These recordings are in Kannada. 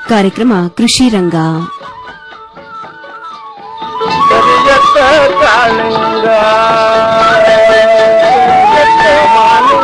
ಕಾರ್ಯಕ್ರಮ ಕೃಷಿ ರಂಗ ಕರಿಯತ್ತ ಕಾಳಿಂಗ ಕರಿಯತ್ತ ಮಾಲಿಂಗ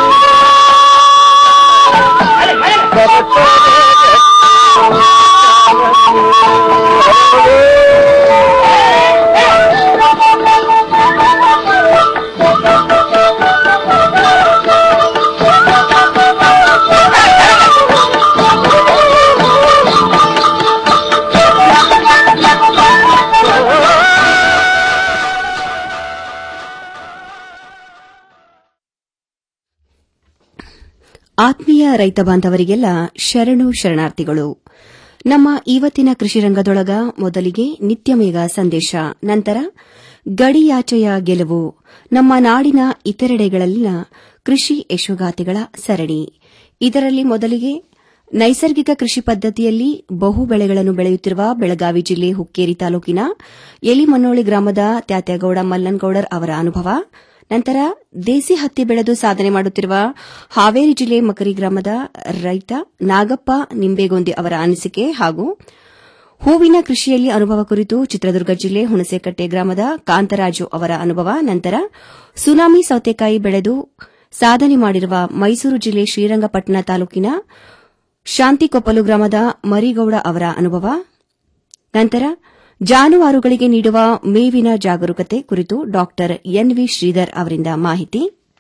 ಆತ್ಮೀಯ ರೈತ ಬಾಂಧವರಿಗೆಲ್ಲ ಶರಣು ಶರಣಾರ್ಥಿಗಳು ನಮ್ಮ ಇವತ್ತಿನ ಕೃಷಿ ರಂಗದೊಳಗ ಮೊದಲಿಗೆ ನಿತ್ಯಮೇಘ ಸಂದೇಶ ನಂತರ ಗಡಿಯಾಚೆಯ ಗೆಲುವು ನಮ್ಮ ನಾಡಿನ ಇತರೆಡೆಗಳಲ್ಲಿನ ಕೃಷಿ ಯಶೋಗಾಥೆಗಳ ಸರಣಿ ಇದರಲ್ಲಿ ಮೊದಲಿಗೆ ನೈಸರ್ಗಿಕ ಕೃಷಿ ಪದ್ದತಿಯಲ್ಲಿ ಬಹು ಬೆಳೆಗಳನ್ನು ಬೆಳೆಯುತ್ತಿರುವ ಬೆಳಗಾವಿ ಜಿಲ್ಲೆ ಹುಕ್ಕೇರಿ ತಾಲೂಕಿನ ಯಲಿಮನ್ನೋಳಿ ಗ್ರಾಮದ ತ್ಯಾತ್ಯಗೌಡ ಮಲ್ಲನಗೌಡರ್ ಅವರ ಅನುಭವ ನಂತರ ದೇಸಿ ಹತ್ತಿ ಬೆಳೆದು ಸಾಧನೆ ಮಾಡುತ್ತಿರುವ ಹಾವೇರಿ ಜಿಲ್ಲೆ ಮಕರಿ ಗ್ರಾಮದ ರೈತ ನಾಗಪ್ಪ ನಿಂಬೇಗೊಂದಿ ಅವರ ಅನಿಸಿಕೆ ಹಾಗೂ ಹೂವಿನ ಕೃಷಿಯಲ್ಲಿ ಅನುಭವ ಕುರಿತು ಚಿತ್ರದುರ್ಗ ಜಿಲ್ಲೆ ಹುಣಸೇಕಟ್ಟೆ ಗ್ರಾಮದ ಕಾಂತರಾಜು ಅವರ ಅನುಭವ ನಂತರ ಸುನಾಮಿ ಸೌತೆಕಾಯಿ ಬೆಳೆದು ಸಾಧನೆ ಮಾಡಿರುವ ಮೈಸೂರು ಜಿಲ್ಲೆ ಶ್ರೀರಂಗಪಟ್ಟಣ ತಾಲೂಕಿನ ಶಾಂತಿಕೊಪ್ಪಲು ಗ್ರಾಮದ ಮರಿಗೌಡ ಅವರ ಅನುಭವ ನಂತರ ಜಾನುವಾರುಗಳಿಗೆ ನೀಡುವ ಮೇವಿನ ಜಾಗರೂಕತೆ ಕುರಿತು ಡಾ ಎನ್ವಿ ಶ್ರೀಧರ್ ಅವರಿಂದ ಮಾಹಿತಿ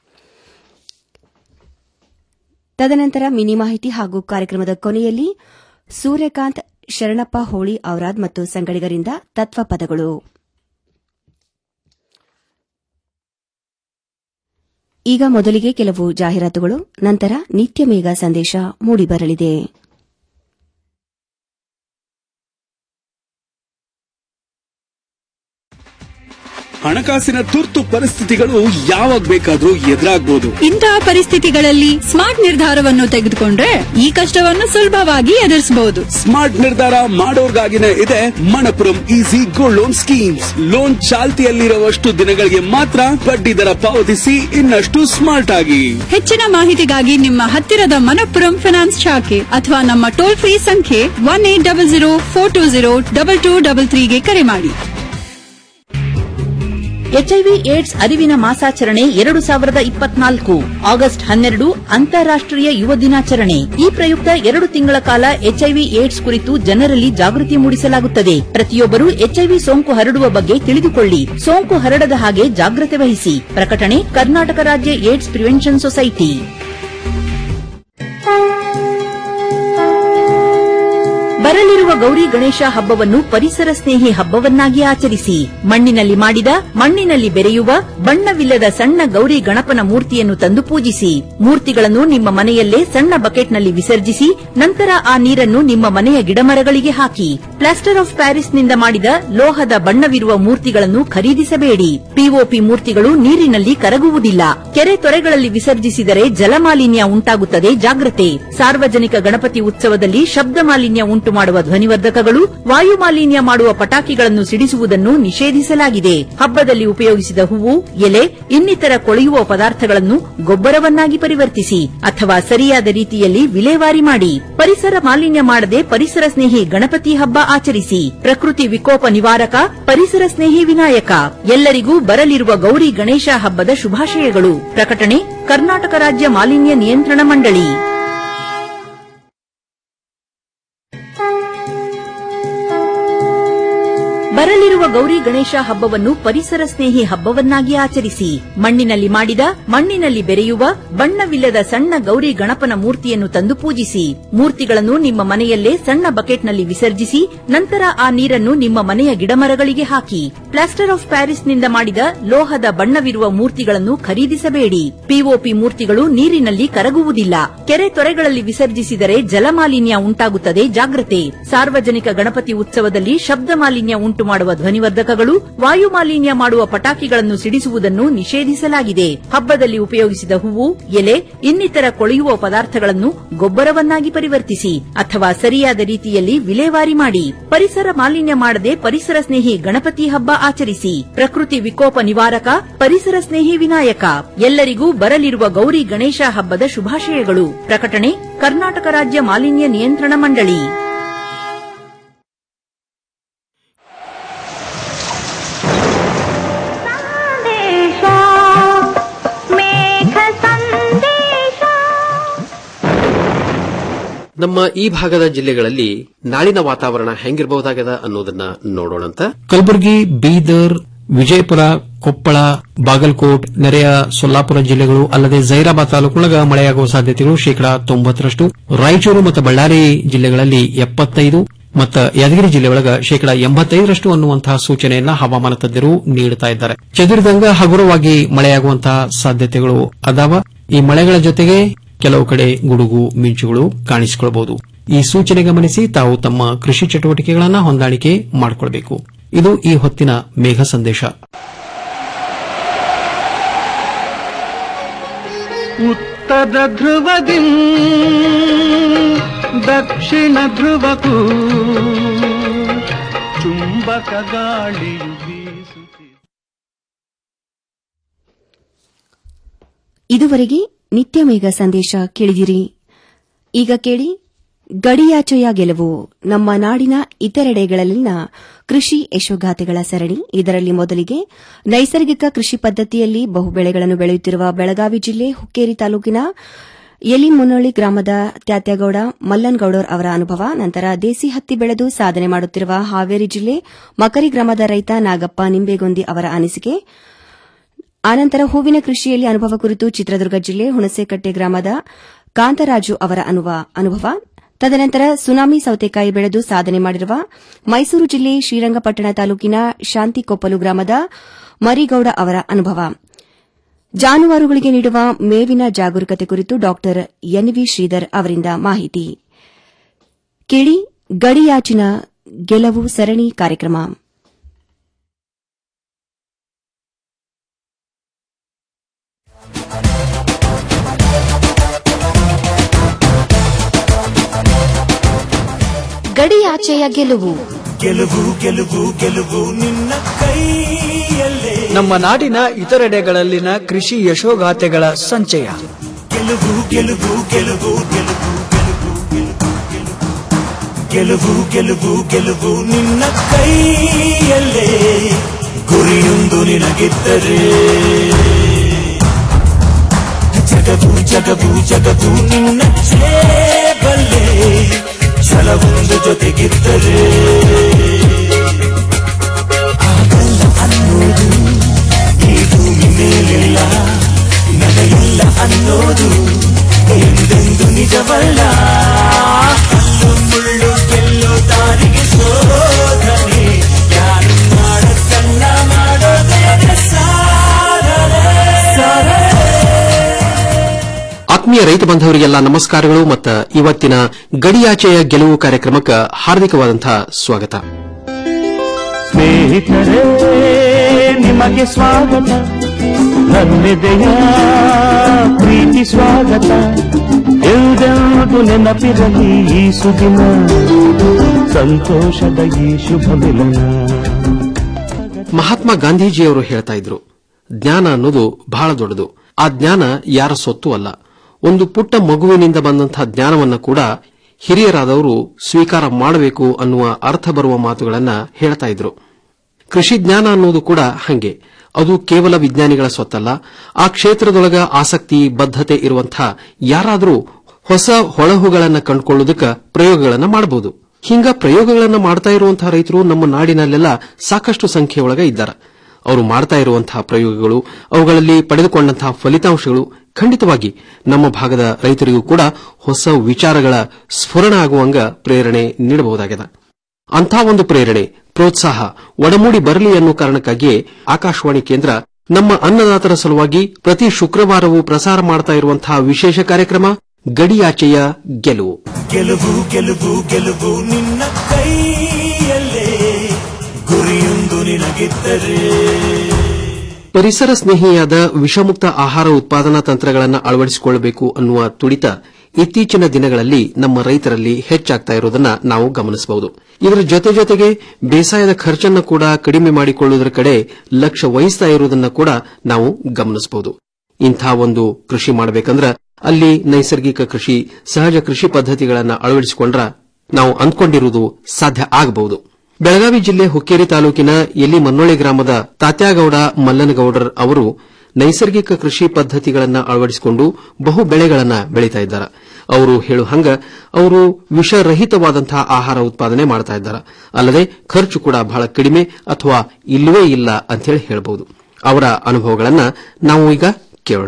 ತದನಂತರ ಮಿನಿ ಮಾಹಿತಿ ಹಾಗೂ ಕಾರ್ಯಕ್ರಮದ ಕೊನೆಯಲ್ಲಿ ಸೂರ್ಯಕಾಂತ್ ಶರಣಪ್ಪ ಹೋಳಿ ಔರಾದ್ ಮತ್ತು ಸಂಗಡಿಗರಿಂದ ತತ್ವಪದಗಳು ಈಗ ಮೊದಲಿಗೆ ಕೆಲವು ಜಾಹೀರಾತುಗಳು ನಂತರ ನಿತ್ಯ ಮೇಘ ಸಂದೇಶ ಮೂಡಿಬರಲಿದೆ ಹಣಕಾಸಿನ ತುರ್ತು ಪರಿಸ್ಥಿತಿಗಳು ಯಾವಾಗ ಬೇಕಾದ್ರೂ ಎದುರಾಗ್ಬೋದು ಇಂತಹ ಪರಿಸ್ಥಿತಿಗಳಲ್ಲಿ ಸ್ಮಾರ್ಟ್ ನಿರ್ಧಾರವನ್ನು ತೆಗೆದುಕೊಂಡ್ರೆ ಈ ಕಷ್ಟವನ್ನು ಸುಲಭವಾಗಿ ಎದುರಿಸಬಹುದು ಸ್ಮಾರ್ಟ್ ನಿರ್ಧಾರ ಮಾಡೋರ್ಗಾಗಿನೇ ಇದೆ Manappuram easy gold loan schemes loan ಚಾಲ್ತಿಯಲ್ಲಿರುವಷ್ಟು ದಿನಗಳಿಗೆ ಮಾತ್ರ ಬಡ್ಡಿ ದರ ಪಾವತಿಸಿ ಇನ್ನಷ್ಟು ಸ್ಮಾರ್ಟ್ ಆಗಿ ಹೆಚ್ಚಿನ ಮಾಹಿತಿಗಾಗಿ ನಿಮ್ಮ ಹತ್ತಿರದ ಮನಪ್ಪುರಂ ಫೈನಾನ್ಸ್ ಶಾಖೆ ಅಥವಾ ನಮ್ಮ ಟೋಲ್ ಫ್ರೀ ಸಂಖ್ಯೆ one eight double zero four two zero double two double ತ್ರೀಗೆ ಕರೆ ಮಾಡಿ ಎಚ್ಐವಿ ಏಡ್ಸ್ ಅರಿವಿನ ಮಾಸಾಚರಣೆ ಎರಡು ಸಾವಿರದ ಇಪ್ಪತ್ನಾಲ್ಕು ಆಗಸ್ಟ್ ಹನ್ನೆರಡು ಅಂತಾರಾಷ್ಟೀಯ ಯುವ ದಿನಾಚರಣೆ ಈ ಪ್ರಯುಕ್ತ ಎರಡು ತಿಂಗಳ ಕಾಲ ಎಚ್ಐವಿ ಏಡ್ಸ್ ಕುರಿತು ಜನರಲ್ಲಿ ಜಾಗೃತಿ ಮೂಡಿಸಲಾಗುತ್ತದೆ ಪ್ರತಿಯೊಬ್ಬರು ಎಚ್ಐವಿ ಸೋಂಕು ಹರಡುವ ಬಗ್ಗೆ ತಿಳಿದುಕೊಳ್ಳಿ ಸೋಂಕು ಹರಡದ ಹಾಗೆ ಜಾಗ್ರತೆ ವಹಿಸಿ ಪ್ರಕಟಣೆ ಕರ್ನಾಟಕ ರಾಜ್ಯ ಏಡ್ಸ್ ಪ್ರಿವೆನ್ಷನ್ ಸೊಸೈಟಿ ಬರಲಿರುವ ಗೌರಿ ಗಣೇಶ ಹಬ್ಬವನ್ನು ಪರಿಸರ ಸ್ನೇಹಿ ಹಬ್ಬವನ್ನಾಗಿ ಆಚರಿಸಿ ಮಣ್ಣಿನಲ್ಲಿ ಮಾಡಿದ ಮಣ್ಣಿನಲ್ಲಿ ಬೆರೆಯುವ ಬಣ್ಣವಿಲ್ಲದ ಸಣ್ಣ ಗೌರಿ ಗಣಪನ ಮೂರ್ತಿಯನ್ನು ತಂದು ಪೂಜಿಸಿ ಮೂರ್ತಿಗಳನ್ನು ನಿಮ್ಮ ಮನೆಯಲ್ಲೇ ಸಣ್ಣ ಬಕೆಟ್ನಲ್ಲಿ ವಿಸರ್ಜಿಸಿ ನಂತರ ಆ ನೀರನ್ನು ನಿಮ್ಮ ಮನೆಯ ಗಿಡಮರಗಳಿಗೆ ಹಾಕಿ ಪ್ಲಾಸ್ಟರ್ ಆಫ್ ಪ್ಯಾರಿಸ್ನಿಂದ ಮಾಡಿದ ಲೋಹದ ಬಣ್ಣವಿರುವ ಮೂರ್ತಿಗಳನ್ನು ಖರೀದಿಸಬೇಡಿ ಪಿಒಪಿ ಮೂರ್ತಿಗಳು ನೀರಿನಲ್ಲಿ ಕರಗುವುದಿಲ್ಲ ಕೆರೆ ತೊರೆಗಳಲ್ಲಿ ವಿಸರ್ಜಿಸಿದರೆ ಜಲಮಾಲಿನ್ಯ ಉಂಟಾಗುತ್ತದೆ ಜಾಗ್ರತೆ ಸಾರ್ವಜನಿಕ ಗಣಪತಿ ಉತ್ಸವದಲ್ಲಿ ಶಬ್ದ ಮಾಲಿನ್ಯ ಉಂಟು ಮಾಡುವ ಧ್ವನಿವರ್ಧಕಗಳು ವಾಯು ಮಾಲಿನ್ಯ ಮಾಡುವ ಪಟಾಕಿಗಳನ್ನು ಸಿಡಿಸುವುದನ್ನು ನಿಷೇಧಿಸಲಾಗಿದೆ ಹಬ್ಬದಲ್ಲಿ ಉಪಯೋಗಿಸಿದ ಹೂವು ಎಲೆ ಇನ್ನಿತರ ಕೊಳೆಯುವ ಪದಾರ್ಥಗಳನ್ನು ಗೊಬ್ಬರವನ್ನಾಗಿ ಪರಿವರ್ತಿಸಿ ಅಥವಾ ಸರಿಯಾದ ರೀತಿಯಲ್ಲಿ ವಿಲೇವಾರಿ ಮಾಡಿ ಪರಿಸರ ಮಾಲಿನ್ಯ ಮಾಡದೆ ಪರಿಸರ ಸ್ನೇಹಿ ಗಣಪತಿ ಹಬ್ಬ ಆಚರಿಸಿ ಪ್ರಕೃತಿ ವಿಕೋಪ ನಿವಾರಕ ಪರಿಸರ ಸ್ನೇಹಿ ವಿನಾಯಕ ಎಲ್ಲರಿಗೂ ಬರಲಿರುವ ಗೌರಿ ಗಣೇಶ ಹಬ್ಬದ ಶುಭಾಶಯಗಳು ಪ್ರಕಟಣೆ ಕರ್ನಾಟಕ ರಾಜ್ಯ ಮಾಲಿನ್ಯ ನಿಯಂತ್ರಣ ಮಂಡಳಿ ಬರಲಿರುವ ಗೌರಿ ಗಣೇಶ ಹಬ್ಬವನ್ನು ಪರಿಸರ ಸ್ನೇಹಿ ಹಬ್ಬವನ್ನಾಗಿ ಆಚರಿಸಿ ಮಣ್ಣಿನಲ್ಲಿ ಮಾಡಿದ ಮಣ್ಣಿನಲ್ಲಿ ಬೆರೆಯುವ ಬಣ್ಣವಿಲ್ಲದ ಸಣ್ಣ ಗೌರಿ ಗಣಪನ ಮೂರ್ತಿಯನ್ನು ತಂದು ಪೂಜಿಸಿ ಮೂರ್ತಿಗಳನ್ನು ನಿಮ್ಮ ಮನೆಯಲ್ಲೇ ಸಣ್ಣ ಬಕೆಟ್ನಲ್ಲಿ ವಿಸರ್ಜಿಸಿ ನಂತರ ಆ ನೀರನ್ನು ನಿಮ್ಮ ಮನೆಯ ಗಿಡಮರಗಳಿಗೆ ಹಾಕಿ ಪ್ಲಾಸ್ಟರ್ ಆಫ್ ಪ್ಯಾರಿಸ್ನಿಂದ ಮಾಡಿದ ಲೋಹದ ಬಣ್ಣವಿರುವ ಮೂರ್ತಿಗಳನ್ನು ಖರೀದಿಸಬೇಡಿ ಪಿಒಪಿ ಮೂರ್ತಿಗಳು ನೀರಿನಲ್ಲಿ ಕರಗುವುದಿಲ್ಲ ಕೆರೆ ತೊರೆಗಳಲ್ಲಿ ವಿಸರ್ಜಿಸಿದರೆ ಜಲಮಾಲಿನ್ಯ ಉಂಟಾಗುತ್ತದೆ ಜಾಗ್ರತೆ ಸಾರ್ವಜನಿಕ ಗಣಪತಿ ಉತ್ಸವದಲ್ಲಿ ಶಬ್ದ ಮಾಲಿನ್ಯ ಉಂಟು ಮಾಡುವ ಧ್ವನಿವರ್ಧಕಗಳು ವಾಯು ಮಾಲಿನ್ಯ ಮಾಡುವ ಪಟಾಕಿಗಳನ್ನು ಸಿಡಿಸುವುದನ್ನು ನಿಷೇಧಿಸಲಾಗಿದೆ ಹಬ್ಬದಲ್ಲಿ ಉಪಯೋಗಿಸಿದ ಹೂವು ಎಲೆ ಇನ್ನಿತರ ಕೊಳೆಯುವ ಪದಾರ್ಥಗಳನ್ನು ಗೊಬ್ಬರವನ್ನಾಗಿ ಪರಿವರ್ತಿಸಿ ಅಥವಾ ಸರಿಯಾದ ರೀತಿಯಲ್ಲಿ ವಿಲೇವಾರಿ ಮಾಡಿ ಪರಿಸರ ಮಾಲಿನ್ಯ ಮಾಡದೆ ಪರಿಸರ ಸ್ನೇಹಿ ಗಣಪತಿ ಹಬ್ಬ ಆಚರಿಸಿ ಪ್ರಕೃತಿ ವಿಕೋಪ ನಿವಾರಕ ಪರಿಸರ ಸ್ನೇಹಿ ವಿನಾಯಕ ಎಲ್ಲರಿಗೂ ಬರಲಿರುವ ಗೌರಿ ಗಣೇಶ ಹಬ್ಬದ ಶುಭಾಶಯಗಳು ಪ್ರಕಟಣೆ ಕರ್ನಾಟಕ ರಾಜ್ಯ ಮಾಲಿನ್ಯ ನಿಯಂತ್ರಣ ಮಂಡಳಿ ನಮ್ಮ ಈ ಭಾಗದ ಜಿಲ್ಲೆಗಳಲ್ಲಿ ನಾಳಿನ ವಾತಾವರಣ ಹೆಂಗಿರಬಹುದಾಗದ ಅನ್ನೋದನ್ನ ನೋಡೋಣಂತ ಕಲಬುರಗಿ ಬೀದರ್ ವಿಜಯಪುರ ಕೊಪ್ಪಳ ಬಾಗಲಕೋಟ್ ನೆರೆಯ ಸೊಲ್ಲಾಪುರ ಜಿಲ್ಲೆಗಳು ಅಲ್ಲದೆ ಜೈರಾಬಾದ್ ತಾಲೂಕಿನೊಳಗ ಮಳೆಯಾಗುವ ಸಾಧ್ಯತೆಗಳು ಶೇಕಡಾ ತೊಂಬತ್ತರಷ್ಟು ರಾಯಚೂರು ಮತ್ತು ಬಳ್ಳಾರಿ ಜಿಲ್ಲೆಗಳಲ್ಲಿ ಎಪ್ಪತ್ತೈದು ಮತ್ತು ಯಾದಗಿರಿ ಜಿಲ್ಲೆ ಒಳಗ ಶೇಕಡಾ ಎಂಬತ್ತೈದರಷ್ಟು ಅನ್ನುವಂತಹ ಸೂಚನೆಯನ್ನ ಹವಾಮಾನ ತಜ್ಞರು ನೀಡುತ್ತಾ ಇದ್ದಾರೆ ಚದುರಿದಂಗ ಹಗುರವಾಗಿ ಮಳೆಯಾಗುವಂತಹ ಸಾಧ್ಯತೆಗಳು ಅದಾವ ಈ ಮಳೆಗಳ ಜೊತೆಗೆ ಕೆಲವು ಕಡೆ ಗುಡುಗು ಮಿಂಚುಗಳು ಕಾಣಿಸಿಕೊಳ್ಳಬಹುದು ಈ ಸೂಚನೆ ಗಮನಿಸಿ ತಾವು ತಮ್ಮ ಕೃಷಿ ಚಟುವಟಿಕೆಗಳನ್ನು ಹೊಂದಾಣಿಕೆ ಮಾಡಿಕೊಳ್ಳಬೇಕು ಇದು ಈ ಹೊತ್ತಿನ ಮೇಘ ಸಂದೇಶ ಉತ್ತರ ಧ್ರುವದಿ ದಕ್ಷಿಣ ಧ್ರುವಕ್ಕೂ ಚುಂಬಕ ಗಾಳಿಯು ಬೀಸುತ್ತಿದೆ ಇದುವರೆಗೆ ನಿತ್ಯ ಮೇಘ ಸಂದೇಶ ಕೇಳಿದಿರಿ ಈಗ ಕೇಳಿ ಗಡಿಯಾಚೆಯ ಗೆಲುವು ನಮ್ಮ ನಾಡಿನ ಇತರೆಡೆಗಳಲ್ಲಿನ ಕೃಷಿ ಯಶೋಗಾಥೆಗಳ ಸರಣಿ ಇದರಲ್ಲಿ ಮೊದಲಿಗೆ ನೈಸರ್ಗಿಕ ಕೃಷಿ ಪದ್ದತಿಯಲ್ಲಿ ಬಹುಬೆಳೆಗಳನ್ನು ಬೆಳೆಯುತ್ತಿರುವ ಬೆಳಗಾವಿ ಜಿಲ್ಲೆ ಹುಕ್ಕೇರಿ ತಾಲೂಕಿನ ಯಲಿಮುನ್ನೋಳಿ ಗ್ರಾಮದ ತ್ಯಾತ್ಯಗೌಡ ಮಲ್ಲನ್ಗೌಡರ್ ಅವರ ಅನುಭವ ನಂತರ ದೇಸಿ ಹತ್ತಿ ಬೆಳೆದು ಸಾಧನೆ ಮಾಡುತ್ತಿರುವ ಹಾವೇರಿ ಜಿಲ್ಲೆ ಮಕರಿ ಗ್ರಾಮದ ರೈತ ನಾಗಪ್ಪ ನಿಂಬೇಗೊಂದಿ ಅವರ ಅನಿಸಿಕೆ ಆನಂತರ ಹೂವಿನ ಕೃಷಿಯಲ್ಲಿ ಅನುಭವ ಕುರಿತು ಚಿತ್ರದುರ್ಗ ಜಿಲ್ಲೆ ಹುಣಸೇಕಟ್ಟೆ ಗ್ರಾಮದ ಕಾಂತರಾಜು ಅವರ ಅನುಭವ ತದನಂತರ ಸುನಾಮಿ ಸೌತೆಕಾಯಿ ಬೆಳೆದು ಸಾಧನೆ ಮಾಡಿರುವ ಮೈಸೂರು ಜಿಲ್ಲೆ ಶ್ರೀರಂಗಪಟ್ಟಣ ತಾಲೂಕಿನ ಶಾಂತಿಕೊಪ್ಪಲು ಗ್ರಾಮದ ಮರಿಗೌಡ ಅವರ ಅನುಭವ ಜಾನುವಾರುಗಳಿಗೆ ನೀಡುವ ಮೇವಿನ ಜಾಗರೂಕತೆ ಕುರಿತು ಡಾ ಎನ್ವಿ ಶ್ರೀಧರ್ ಅವರಿಂದ ಮಾಹಿತಿ ಕೇಳಿ ಗಡಿಯಾಚಿನ ಗೆಲುವು ಸರಣಿ ಕಾರ್ಯಕ್ರಮ ಗಡಿಯಾಚೆಯ ಗೆಲುವು ನಮ್ಮ ನಾಡಿನ ಇತರೆಡೆಗಳಲ್ಲಿನ ಕೃಷಿ ಯಶೋಗಾಥೆಗಳ ಸಂಚಯ ಗೆಲುವು ಗೆಲುವು ಗೆಲುವು ನಿನ್ನ ಕೈಯಲ್ಲೇ ಗುರಿಯೊಂದು ನಿನಗಿದ್ದರೆ ಜಗವು ಜಗವು ಜಗವು ನಿನ್ನ ಜೇಬಲ್ಲೇ ಛಲವೊಂದು ಜೊತೆಗಿದ್ದರೆ ಆಗಲ್ಲ ಅನ್ನೋದು ಈ ಭೂಮಿ ಮೇಲಿಲ್ಲ ನಡೆಯಿಲ್ಲ ಅನ್ನೋದು ಎಂದೆಂದು ನಿಜವಲ್ಲ ಕಲ್ಲು ಮುಳ್ಳು ಗೆಲ್ಲೋ ದಾರಿಗೆ ಶೋಧನೆ ಯಾರು ಮಾಡ ಸಣ್ಣ ಮಾಡೋದೇ ಸಾರದೆ ಆತ್ಮೀಯ ರೈತ ಬಾಂಧವರಿಗೆಲ್ಲ ನಮಸ್ಕಾರಗಳು ಮತ್ತು ಇವತ್ತಿನ ಗಡಿಯಾಚೆಯ ಗೆಲುವು ಕಾರ್ಯಕ್ರಮಕ್ಕೆ ಹಾರ್ದಿಕವಾದಂತಹ ಸ್ವಾಗತ ಸ್ನೇಹಿತರೇ ನಿಮಗೆ ಸ್ವಾಗತ ನನ್ನೆದೆಯ ಪ್ರೀತಿ ಸ್ವಾಗತ ಎಲ್ಲೆಲ್ಲೂ ನೆನಪಿರಲಿ ಈ ಸುದಿನ ಸಂತೋಷದ ಈ ಶುಭ ಮಿಲನ ಮಹಾತ್ಮ ಗಾಂಧೀಜಿಯವರು ಹೇಳ್ತಾ ಇದ್ರು ಜ್ಞಾನ ಅನ್ನೋದು ಬಹಳ ದೊಡ್ಡದು ಆ ಜ್ಞಾನ ಯಾರ ಸೊತ್ತು ಅಲ್ಲ ಒಂದು ಪುಟ್ಟ ಮಗುವಿನಿಂದ ಬಂದಂತಹ ಜ್ಞಾನವನ್ನ ಕೂಡ ಹಿರಿಯರಾದವರು ಸ್ವೀಕಾರ ಮಾಡಬೇಕು ಅನ್ನುವ ಅರ್ಥ ಬರುವ ಮಾತುಗಳನ್ನ ಹೇಳ್ತಾ ಇದ್ರು ಕೃಷಿ ಜ್ಞಾನ ಅನ್ನೋದು ಕೂಡ ಹಂಗೆ ಅದು ಕೇವಲ ವಿಜ್ಞಾನಿಗಳ ಸ್ವತ್ತಲ್ಲ ಆ ಕ್ಷೇತ್ರದೊಳಗ ಆಸಕ್ತಿ ಬದ್ಧತೆ ಇರುವಂತಹ ಯಾರಾದರೂ ಹೊಸ ಹೊಳಹುಗಳನ್ನ ಕಂಡುಕೊಳ್ಳುವುದಕ್ಕೆ ಪ್ರಯೋಗಗಳನ್ನ ಮಾಡಬಹುದು ಹಿಂಗ ಪ್ರಯೋಗಗಳನ್ನ ಮಾಡ್ತಾ ಇರುವಂತಹ ರೈತರು ನಮ್ಮ ನಾಡಿನಲ್ಲೆಲ್ಲ ಸಾಕಷ್ಟು ಸಂಖ್ಯೆಯೊಳಗ ಇದ್ದಾರೆ ಅವರು ಮಾಡ್ತಾ ಇರುವಂತಹ ಪ್ರಯೋಗಗಳು ಅವುಗಳಲ್ಲಿ ಪಡೆದುಕೊಂಡಂತಹ ಫಲಿತಾಂಶಗಳು ಖಂಡಿತವಾಗಿ ನಮ್ಮ ಭಾಗದ ರೈತರಿಗೂ ಕೂಡ ಹೊಸ ವಿಚಾರಗಳ ಸ್ಫುರಣ ಆಗುವಂಗ ಪ್ರೇರಣೆ ನೀಡಬಹುದಾಗಿದೆ ಅಂಥ ಒಂದು ಪ್ರೇರಣೆ ಪ್ರೋತ್ಸಾಹ ಒಡಮೂಡಿ ಬರಲಿ ಅನ್ನೋ ಕಾರಣಕ್ಕಾಗಿಯೇ ಆಕಾಶವಾಣಿ ಕೇಂದ್ರ ನಮ್ಮ ಅನ್ನದಾತರ ಸಲುವಾಗಿ ಪ್ರತಿ ಶುಕ್ರವಾರವೂ ಪ್ರಸಾರ ಮಾಡ್ತಾ ಇರುವಂತಹ ವಿಶೇಷ ಕಾರ್ಯಕ್ರಮ ಗಡಿಯಾಚೆಯ ಗೆಲುವು ಗೆಲುವು ಗೆಲುವು ಗೆಲುವು ನಿನ್ನ ಕೈಯಲ್ಲೇ ಗುರಿಯೊಂದು ನಿನಗಿದ್ದರೆ ಪರಿಸರ ಸ್ನೇಹಿಯಾದ ವಿಷಮುಕ್ತ ಆಹಾರ ಉತ್ಪಾದನಾ ತಂತ್ರಗಳನ್ನು ಅಳವಡಿಸಿಕೊಳ್ಳಬೇಕು ಅನ್ನುವ ತುಡಿತ ಇತ್ತೀಚಿನ ದಿನಗಳಲ್ಲಿ ನಮ್ಮ ರೈತರಲ್ಲಿ ಹೆಚ್ಚಾಗ್ತಾ ಇರುವುದನ್ನು ನಾವು ಗಮನಿಸಬಹುದು ಇದರ ಜೊತೆ ಜೊತೆಗೆ ಬೇಸಾಯದ ಖರ್ಚನ್ನು ಕೂಡ ಕಡಿಮೆ ಮಾಡಿಕೊಳ್ಳುವುದರ ಕಡೆ ಲಕ್ಷ್ಯ ವಹಿಸ್ತಾ ಇರುವುದನ್ನು ಕೂಡ ನಾವು ಗಮನಿಸಬಹುದು ಇಂಥ ಒಂದು ಕೃಷಿ ಮಾಡಬೇಕಂದ್ರ ಅಲ್ಲಿ ನೈಸರ್ಗಿಕ ಕೃಷಿ ಸಹಜ ಕೃಷಿ ಪದ್ಧತಿಗಳನ್ನು ಅಳವಡಿಸಿಕೊಂಡ್ರ ನಾವು ಅಂದ್ಕೊಂಡಿರುವುದು ಸಾಧ್ಯ ಆಗಬಹುದು ಬೆಳಗಾವಿ ಜಿಲ್ಲೆ ಹುಕ್ಕೇರಿ ತಾಲೂಕಿನ ಎಲ್ಲಿ ಮನ್ನೊಳೆ ಗ್ರಾಮದ ತಾತ್ಯಾಗೌಡ ಮಲ್ಲನಗೌಡರ್ ಅವರು ನೈಸರ್ಗಿಕ ಕೃಷಿ ಪದ್ಧತಿಗಳನ್ನು ಅಳವಡಿಸಿಕೊಂಡು ಬಹು ಬೆಳೆಗಳನ್ನು ಬೆಳೀತಾ ಇದ್ದಾರೆ ಅವರು ಹೇಳುವ ಹಂಗ ಅವರು ವಿಷರಹಿತವಾದಂತಹ ಆಹಾರ ಉತ್ಪಾದನೆ ಮಾಡ್ತಾ ಇದ್ದಾರೆ ಅಲ್ಲದೆ ಖರ್ಚು ಕೂಡ ಬಹಳ ಕಡಿಮೆ ಅಥವಾ ಇಲ್ಲವೇ ಇಲ್ಲ ಅಂತ ಹೇಳಿ ಹೇಳಬಹುದು ಅವರ ಅನುಭವಗಳನ್ನ ನಾವು ಈಗ ಕೇಳೋಣ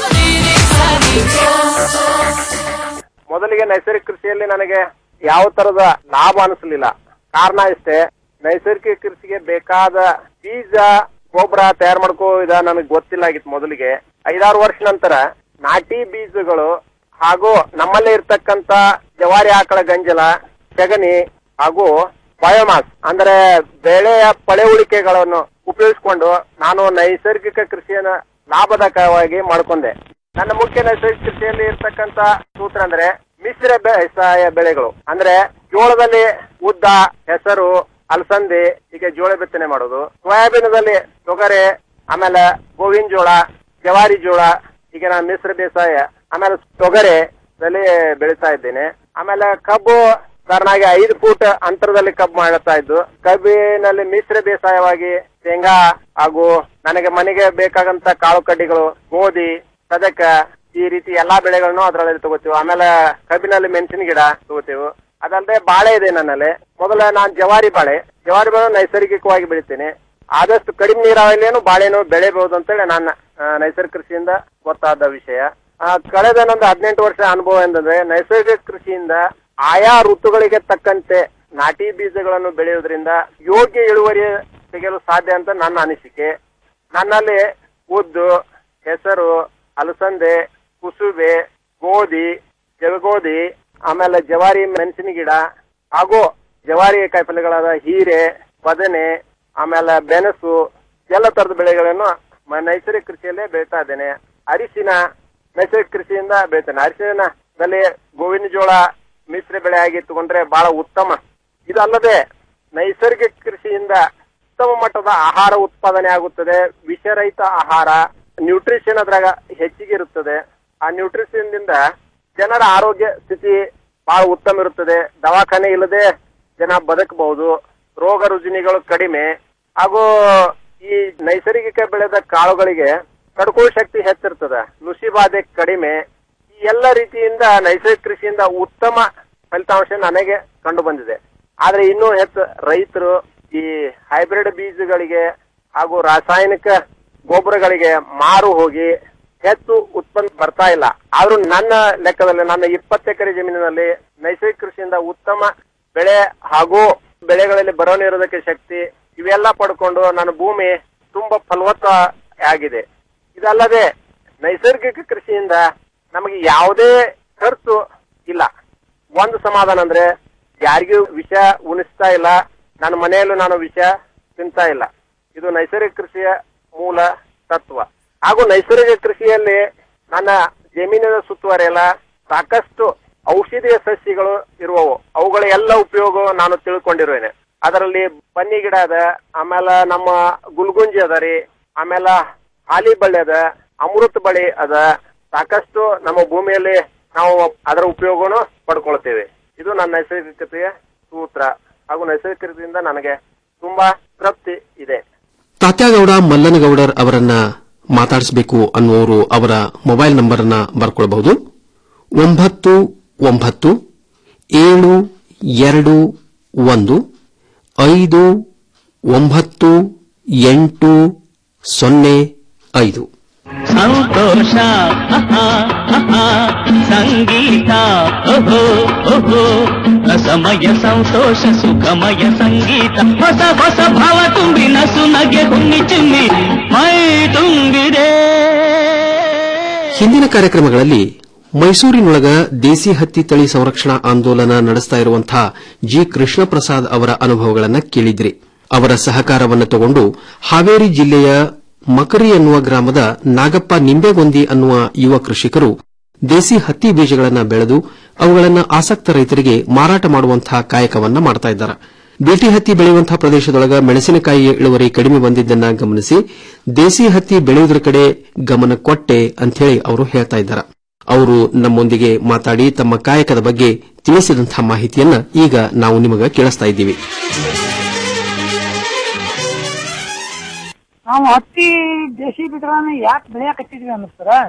ಮೊದಲಿಗೆ ನೈಸರ್ಗಿಕ ಕೃಷಿಯಲ್ಲಿ ನನಗೆ ಯಾವ ತರದ ಲಾಭ ಅನಿಸಲಿಲ್ಲ ಕಾರಣ ಇಷ್ಟೇ ನೈಸರ್ಗಿಕ ಕೃಷಿಗೆ ಬೇಕಾದ ಬೀಜ ಗೊಬ್ಬರ ತಯಾರು ಮಾಡ್ಕೋ ಇದ ನನಗೆ ಗೊತ್ತಿಲ್ಲ ಆಗಿತ್ತು ಮೊದಲಿಗೆ ಐದಾರು ವರ್ಷ ನಂತರ ನಾಟಿ ಬೀಜಗಳು ಹಾಗೂ ನಮ್ಮಲ್ಲೇ ಇರ್ತಕ್ಕಂತ ಜವಾರಿ ಆಕಳ ಗಂಜಲ ಸಗಣಿ ಹಾಗೂ ಬಯೋಮಾಸ್ ಅಂದ್ರೆ ಬೆಳೆಯ ಪಳೆ ಉಳಿಕೆಗಳನ್ನು ಉಪಯೋಗಿಸಿಕೊಂಡು ನಾನು ನೈಸರ್ಗಿಕ ಕೃಷಿಯನ್ನ ಲಾಭದಾಯಕವಾಗಿ ಮಾಡ್ಕೊಂಡೆ ನನ್ನ ಮುಖ್ಯ ನೈಸರ್ಗಿಕ ಕೃಷಿಯಲ್ಲಿ ಇರ್ತಕ್ಕಂತ ಸೂತ್ರ ಅಂದ್ರೆ ಮಿಶ್ರ ಬೇಸಾಯ ಬೆಳೆಗಳು ಅಂದ್ರೆ ಜೋಳದಲ್ಲಿ ಉದ್ದ ಹೆಸರು ಅಲಸಂದಿ ಹೀಗೆ ಜೋಳ ಬಿತ್ತನೆ ಮಾಡೋದು ಸೋಯಾಬೀನದಲ್ಲಿ ತೊಗರೆ ಆಮೇಲೆ ಗೋವಿನ ಜೋಳ ಜವಾರಿ ಜೋಳ ಹೀಗೆ ನಾನು ಮಿಶ್ರ ಬೇಸಾಯ ಆಮೇಲೆ ತೊಗರೆ ದಲ್ಲಿ ಬೆಳೀತಾ ಇದ್ದೇನೆ ಆಮೇಲೆ ಕಬ್ಬು ಕಾರಣಾಗಿ ಐದು ಫೂಟ್ ಅಂತರದಲ್ಲಿ ಕಬ್ಬು ಮಾಡ್ತಾ ಇದ್ದು ಕಬ್ಬಿನಲ್ಲಿ ಮಿಶ್ರ ಬೇಸಾಯವಾಗಿ ಶೇಂಗಾ ಹಾಗೂ ನನಗೆ ಮನೆಗೆ ಬೇಕಾಗಂತ ಕಾಳು ಕಡ್ಡಿಗಳು ಗೋಧಿ ಸದಕ ಈ ರೀತಿ ಎಲ್ಲಾ ಬೆಳೆಗಳನ್ನು ಅದರಲ್ಲಿ ತಗೋತೀವಿ ಆಮೇಲೆ ಕಬ್ಬಿನಲ್ಲಿ ಮೆಣಸಿನ ಗಿಡ ತಗೋತೀವಿ ಅದಲ್ಲದೆ ಬಾಳೆ ಇದೆ ನನ್ನಲ್ಲಿ ಮೊದಲ ನಾನು ಜವಾರಿ ಬಾಳೆ ಜವಾರಿ ಬಾಳೆ ನೈಸರ್ಗಿಕವಾಗಿ ಬೆಳಿತೀನಿ ಆದಷ್ಟು ಕಡಿಮೆ ನೀರಾವರಿಯನ್ನು ಬಾಳೆನೂ ಬೆಳೆಯಬಹುದು ಅಂತೇಳಿ ನನ್ನ ಆ, ನೈಸರ್ಗಿಕ ಕೃಷಿಯಿಂದ ಗೊತ್ತಾದ ವಿಷಯ ಆ, ಕಳೆದ ನಂದು ಹದಿನೆಂಟು ವರ್ಷ ಅನುಭವ ಎಂದರೆ ನೈಸರ್ಗಿಕ ಕೃಷಿಯಿಂದ ಆಯಾ ಋತುಗಳಿಗೆ ತಕ್ಕಂತೆ ನಾಟಿ ಬೀಜಗಳನ್ನು ಬೆಳೆಯುವುದರಿಂದ ಯೋಗ್ಯ ಇಳುವರಿ ತೆಗೆಯಲು ಸಾಧ್ಯ ಅಂತ ನನ್ನ ಅನಿಸಿಕೆ ನನ್ನಲ್ಲಿ ಉದ್ದು ಹೆಸರು ಅಲಸಂದೆ ಕುಸುಬೆ ಗೋಧಿ ಜವಗೋಧಿ ಆಮೇಲೆ ಜವಾರಿ ಮೆಣಸಿನ ಗಿಡ ಹಾಗೂ ಜವಾರಿ ಕಾಯಿಪಲ್ಯಗಳಾದ ಹೀರೆ ಬದನೆ ಆಮೇಲೆ ಬೆನಸು ಎಲ್ಲ ತರದ ಬೆಳೆಗಳನ್ನು ಮ- ನೈಸರ್ಗಿಕ ಕೃಷಿಯಲ್ಲೇ ಬೆಳೀತಾ ಇದ್ದೇನೆ ಅರಿಶಿನ ನೈಸರ್ಗಿಕ ಕೃಷಿಯಿಂದ ಬೆಳಿತೇನೆ ಅರಿಶಿನದಲ್ಲಿ ಗೋವಿನ ಜೋಳ ಮಿಶ್ರ ಬೆಳೆ ಆಗಿ ತಗೊಂಡ್ರೆ ಬಹಳ ಉತ್ತಮ ಇದಲ್ಲದೆ ನೈಸರ್ಗಿಕ ಕೃಷಿಯಿಂದ ಉತ್ತಮ ಮಟ್ಟದ ಆಹಾರ ಉತ್ಪಾದನೆ ಆಗುತ್ತದೆ ವಿಷರಹಿತ ಆಹಾರ ನ್ಯೂಟ್ರಿಷನ್ ಅದ್ರಾಗ ಹೆಚ್ಚಿಗೆ ಇರುತ್ತದೆ ಆ ನ್ಯೂಟ್ರಿಷನ್ ದಿಂದ ಜನರ ಆರೋಗ್ಯ ಸ್ಥಿತಿ ಬಹಳ ಉತ್ತಮ ಇರುತ್ತದೆ ದವಾಖಾನೆ ಇಲ್ಲದೆ ಜನ ಬದುಕಬಹುದು ರೋಗ ರುಜಿನಿಗಳು ಕಡಿಮೆ ಹಾಗೂ ಈ ನೈಸರ್ಗಿಕ ಬೆಳೆದ ಕಾಳುಗಳಿಗೆ ತಡ್ಕೊಳ್ಳೋ ಶಕ್ತಿ ಹೆಚ್ಚಿರ್ತದೆ ನುಸಿ ಬಾಧೆ ಕಡಿಮೆ ಈ ಎಲ್ಲ ರೀತಿಯಿಂದ ನೈಸರ್ಗಿಕ ಕೃಷಿಯಿಂದ ಉತ್ತಮ ಫಲಿತಾಂಶ ನನಗೆ ಕಂಡು ಬಂದಿದೆ ಆದ್ರೆ ಇನ್ನೂ ಹೆಚ್ಚು ರೈತರು ಈ ಹೈಬ್ರಿಡ್ ಬೀಜಗಳಿಗೆ ಹಾಗೂ ರಾಸಾಯನಿಕ ಗೊಬ್ಬರಗಳಿಗೆ ಮಾರು ಹೋಗಿ ಹೆಚ್ಚು ಉತ್ಪನ್ನ ಬರ್ತಾ ಇಲ್ಲ ಆದ್ರೂ ನನ್ನ ಲೆಕ್ಕದಲ್ಲಿ ನನ್ನ ಇಪ್ಪತ್ತು ಎಕರೆ ಜಮೀನಿನಲ್ಲಿ ನೈಸರ್ಗಿಕ ಕೃಷಿಯಿಂದ ಉತ್ತಮ ಬೆಳೆ ಹಾಗೂ ಬೆಳೆಗಳಲ್ಲಿ ಬರ ನಿರೋಧಕ ಶಕ್ತಿ ಇವೆಲ್ಲ ಪಡ್ಕೊಂಡು ನನ್ನ ಭೂಮಿ ತುಂಬಾ ಫಲವತ್ತ ಆಗಿದೆ ಇದಲ್ಲದೆ ನೈಸರ್ಗಿಕ ಕೃಷಿಯಿಂದ ನಮಗೆ ಯಾವುದೇ ಖರ್ಚು ಇಲ್ಲ ಒಂದು ಸಮಾಧಾನ ಅಂದ್ರೆ ಯಾರಿಗೂ ವಿಷ ಉಣಿಸ್ತಾ ಇಲ್ಲ ನನ್ನ ಮನೆಯಲ್ಲೂ ನಾನು ವಿಷ ತಿಂತಾ ಇಲ್ಲ ಇದು ನೈಸರ್ಗಿಕ ಕೃಷಿಯ ಮೂಲ ತತ್ವ ಹಾಗೂ ನೈಸರ್ಗಿಕ ಕೃಷಿಯಲ್ಲಿ ನನ್ನ ಜಮೀನಿನ ಸುತ್ತುವರೆಲ್ಲ ಸಾಕಷ್ಟು ಔಷಧೀಯ ಸಸ್ಯಗಳು ಇರುವವು ಅವುಗಳ ಎಲ್ಲ ಉಪಯೋಗ ನಾನು ತಿಳ್ಕೊಂಡಿರುವೇನೆ ಅದರಲ್ಲಿ ಬನ್ನಿ ಗಿಡ ಅದ ಆಮೇಲೆ ನಮ್ಮ ಗುಲ್ಗುಂಜಿ ಅದ ರೀ ಆಮೇಲೆ ಹಾಲಿ ಬಳ್ಳಿ ಅದ ಅಮೃತ ಬಳ್ಳಿ ಅದ ಸಾಕಷ್ಟು ನಮ್ಮ ಭೂಮಿಯಲ್ಲಿ ನಾವು ಅದರ ಉಪಯೋಗನು ಪಡ್ಕೊಳ್ತೇವೆ ಇದು ನನ್ನ ನೈಸರ್ಗಿಕತೆಯ ಸೂತ್ರ ಹಾಗೂ ನೈಸರ್ಗಿಕತೆಯಿಂದ ನನಗೆ ತುಂಬಾ ತೃಪ್ತಿ ಇದೆ ತಾತ್ಯಾಗೌಡ ಮಲ್ಲನಗೌಡರ್ ಅವರನ್ನ ಮಾತಾಡಿಸಬೇಕು ಅನ್ನುವರು ಅವರ ಮೊಬೈಲ್ ನಂಬರ್ ಅನ್ನ ಬರ್ಕೊಳ್ಬಹುದು ಒಂಬತ್ತು ಒಂಬತ್ತು ಏಳು ಎರಡು ಒಂದು ಐದು ಒಂಬತ್ತು ಎಂಟು ಸೊನ್ನೆ ಐದು ಸಂತೋಷ ಆಹಾ, ಆಹಾ, ಸಂಗೀತ ಓಹೋ ಓಹೋ ರಸಮಯ ಸಂತೋಷ ಸುಖಮಯ ಸಂಗೀತ ಹೊಸ ಹೊಸ ಭಾವ ತುಂಬಿ ನಸು ನಗೆ ಹುಣ್ಣಿ ಚಿಮ್ಮಿ ಮೈ ತುಂಬಿದೆ ಹಿಂದಿನ ಕಾರ್ಯಕ್ರಮಗಳಲ್ಲಿ ಮೈಸೂರಿನೊಳಗ ದೇಸಿ ಹತ್ತಿ ತಳಿ ಸಂರಕ್ಷಣಾ ಆಂದೋಲನ ನಡೆಸ್ತಾ ಇರುವಂತಹ ಜಿ ಕೃಷ್ಣ ಪ್ರಸಾದ್ ಅವರ ಅನುಭವಗಳನ್ನು ಕೇಳಿದ್ರಿ ಅವರ ಸಹಕಾರವನ್ನು ತಗೊಂಡು ಹಾವೇರಿ ಜಿಲ್ಲೆಯ ಮಕರಿ ಅನ್ನುವ ಗ್ರಾಮದ ನಾಗಪ್ಪ ನಿಂಬೆಗೊಂದಿ ಅನ್ನುವ ಯುವ ಕೃಷಿಕರು ದೇಸಿ ಹತ್ತಿ ಬೀಜಗಳನ್ನು ಬೆಳೆದು ಅವುಗಳನ್ನು ಆಸಕ್ತ ರೈತರಿಗೆ ಮಾರಾಟ ಮಾಡುವಂತಹ ಕಾಯಕವನ್ನ ಮಾಡ್ತಾ ಇದ್ದಾರೆ ಬೇಟಿ ಹತ್ತಿ ಬೆಳೆಯುವಂತಹ ಪ್ರದೇಶದೊಳಗ ಮೆಣಸಿನಕಾಯಿಯ ಇಳುವರಿ ಕಡಿಮೆ ಬಂದಿದ್ದನ್ನ ಗಮನಿಸಿ ದೇಸಿ ಹತ್ತಿ ಬೆಳೆಯುವುದರ ಕಡೆ ಗಮನ ಕೊಟ್ಟೆ ಅಂತ ಹೇಳಿ ಅವರು ಹೇಳ್ತಾ ಇದ್ದಾರೆ ಅವರು ನಮ್ಮೊಂದಿಗೆ ಮಾತಾಡಿ ತಮ್ಮ ಕಾಯಕದ ಬಗ್ಗೆ ತಿಳಿಸಿದಂತಹ ಮಾಹಿತಿಯನ್ನ ಈಗ ನಾವು ನಿಮಗೆ ಕೇಳಿಸ್ತಾ ಇದ್ದೀವಿ ನಾವು ಹತ್ತಿ ದೇಸಿ ಬಿಟ್ರಾನ ಯಾಕೆ ಬೆಳೆಯಾಕತ್ತಿದ್ವಿ ಅನ್ನಿಸ್ತಾರ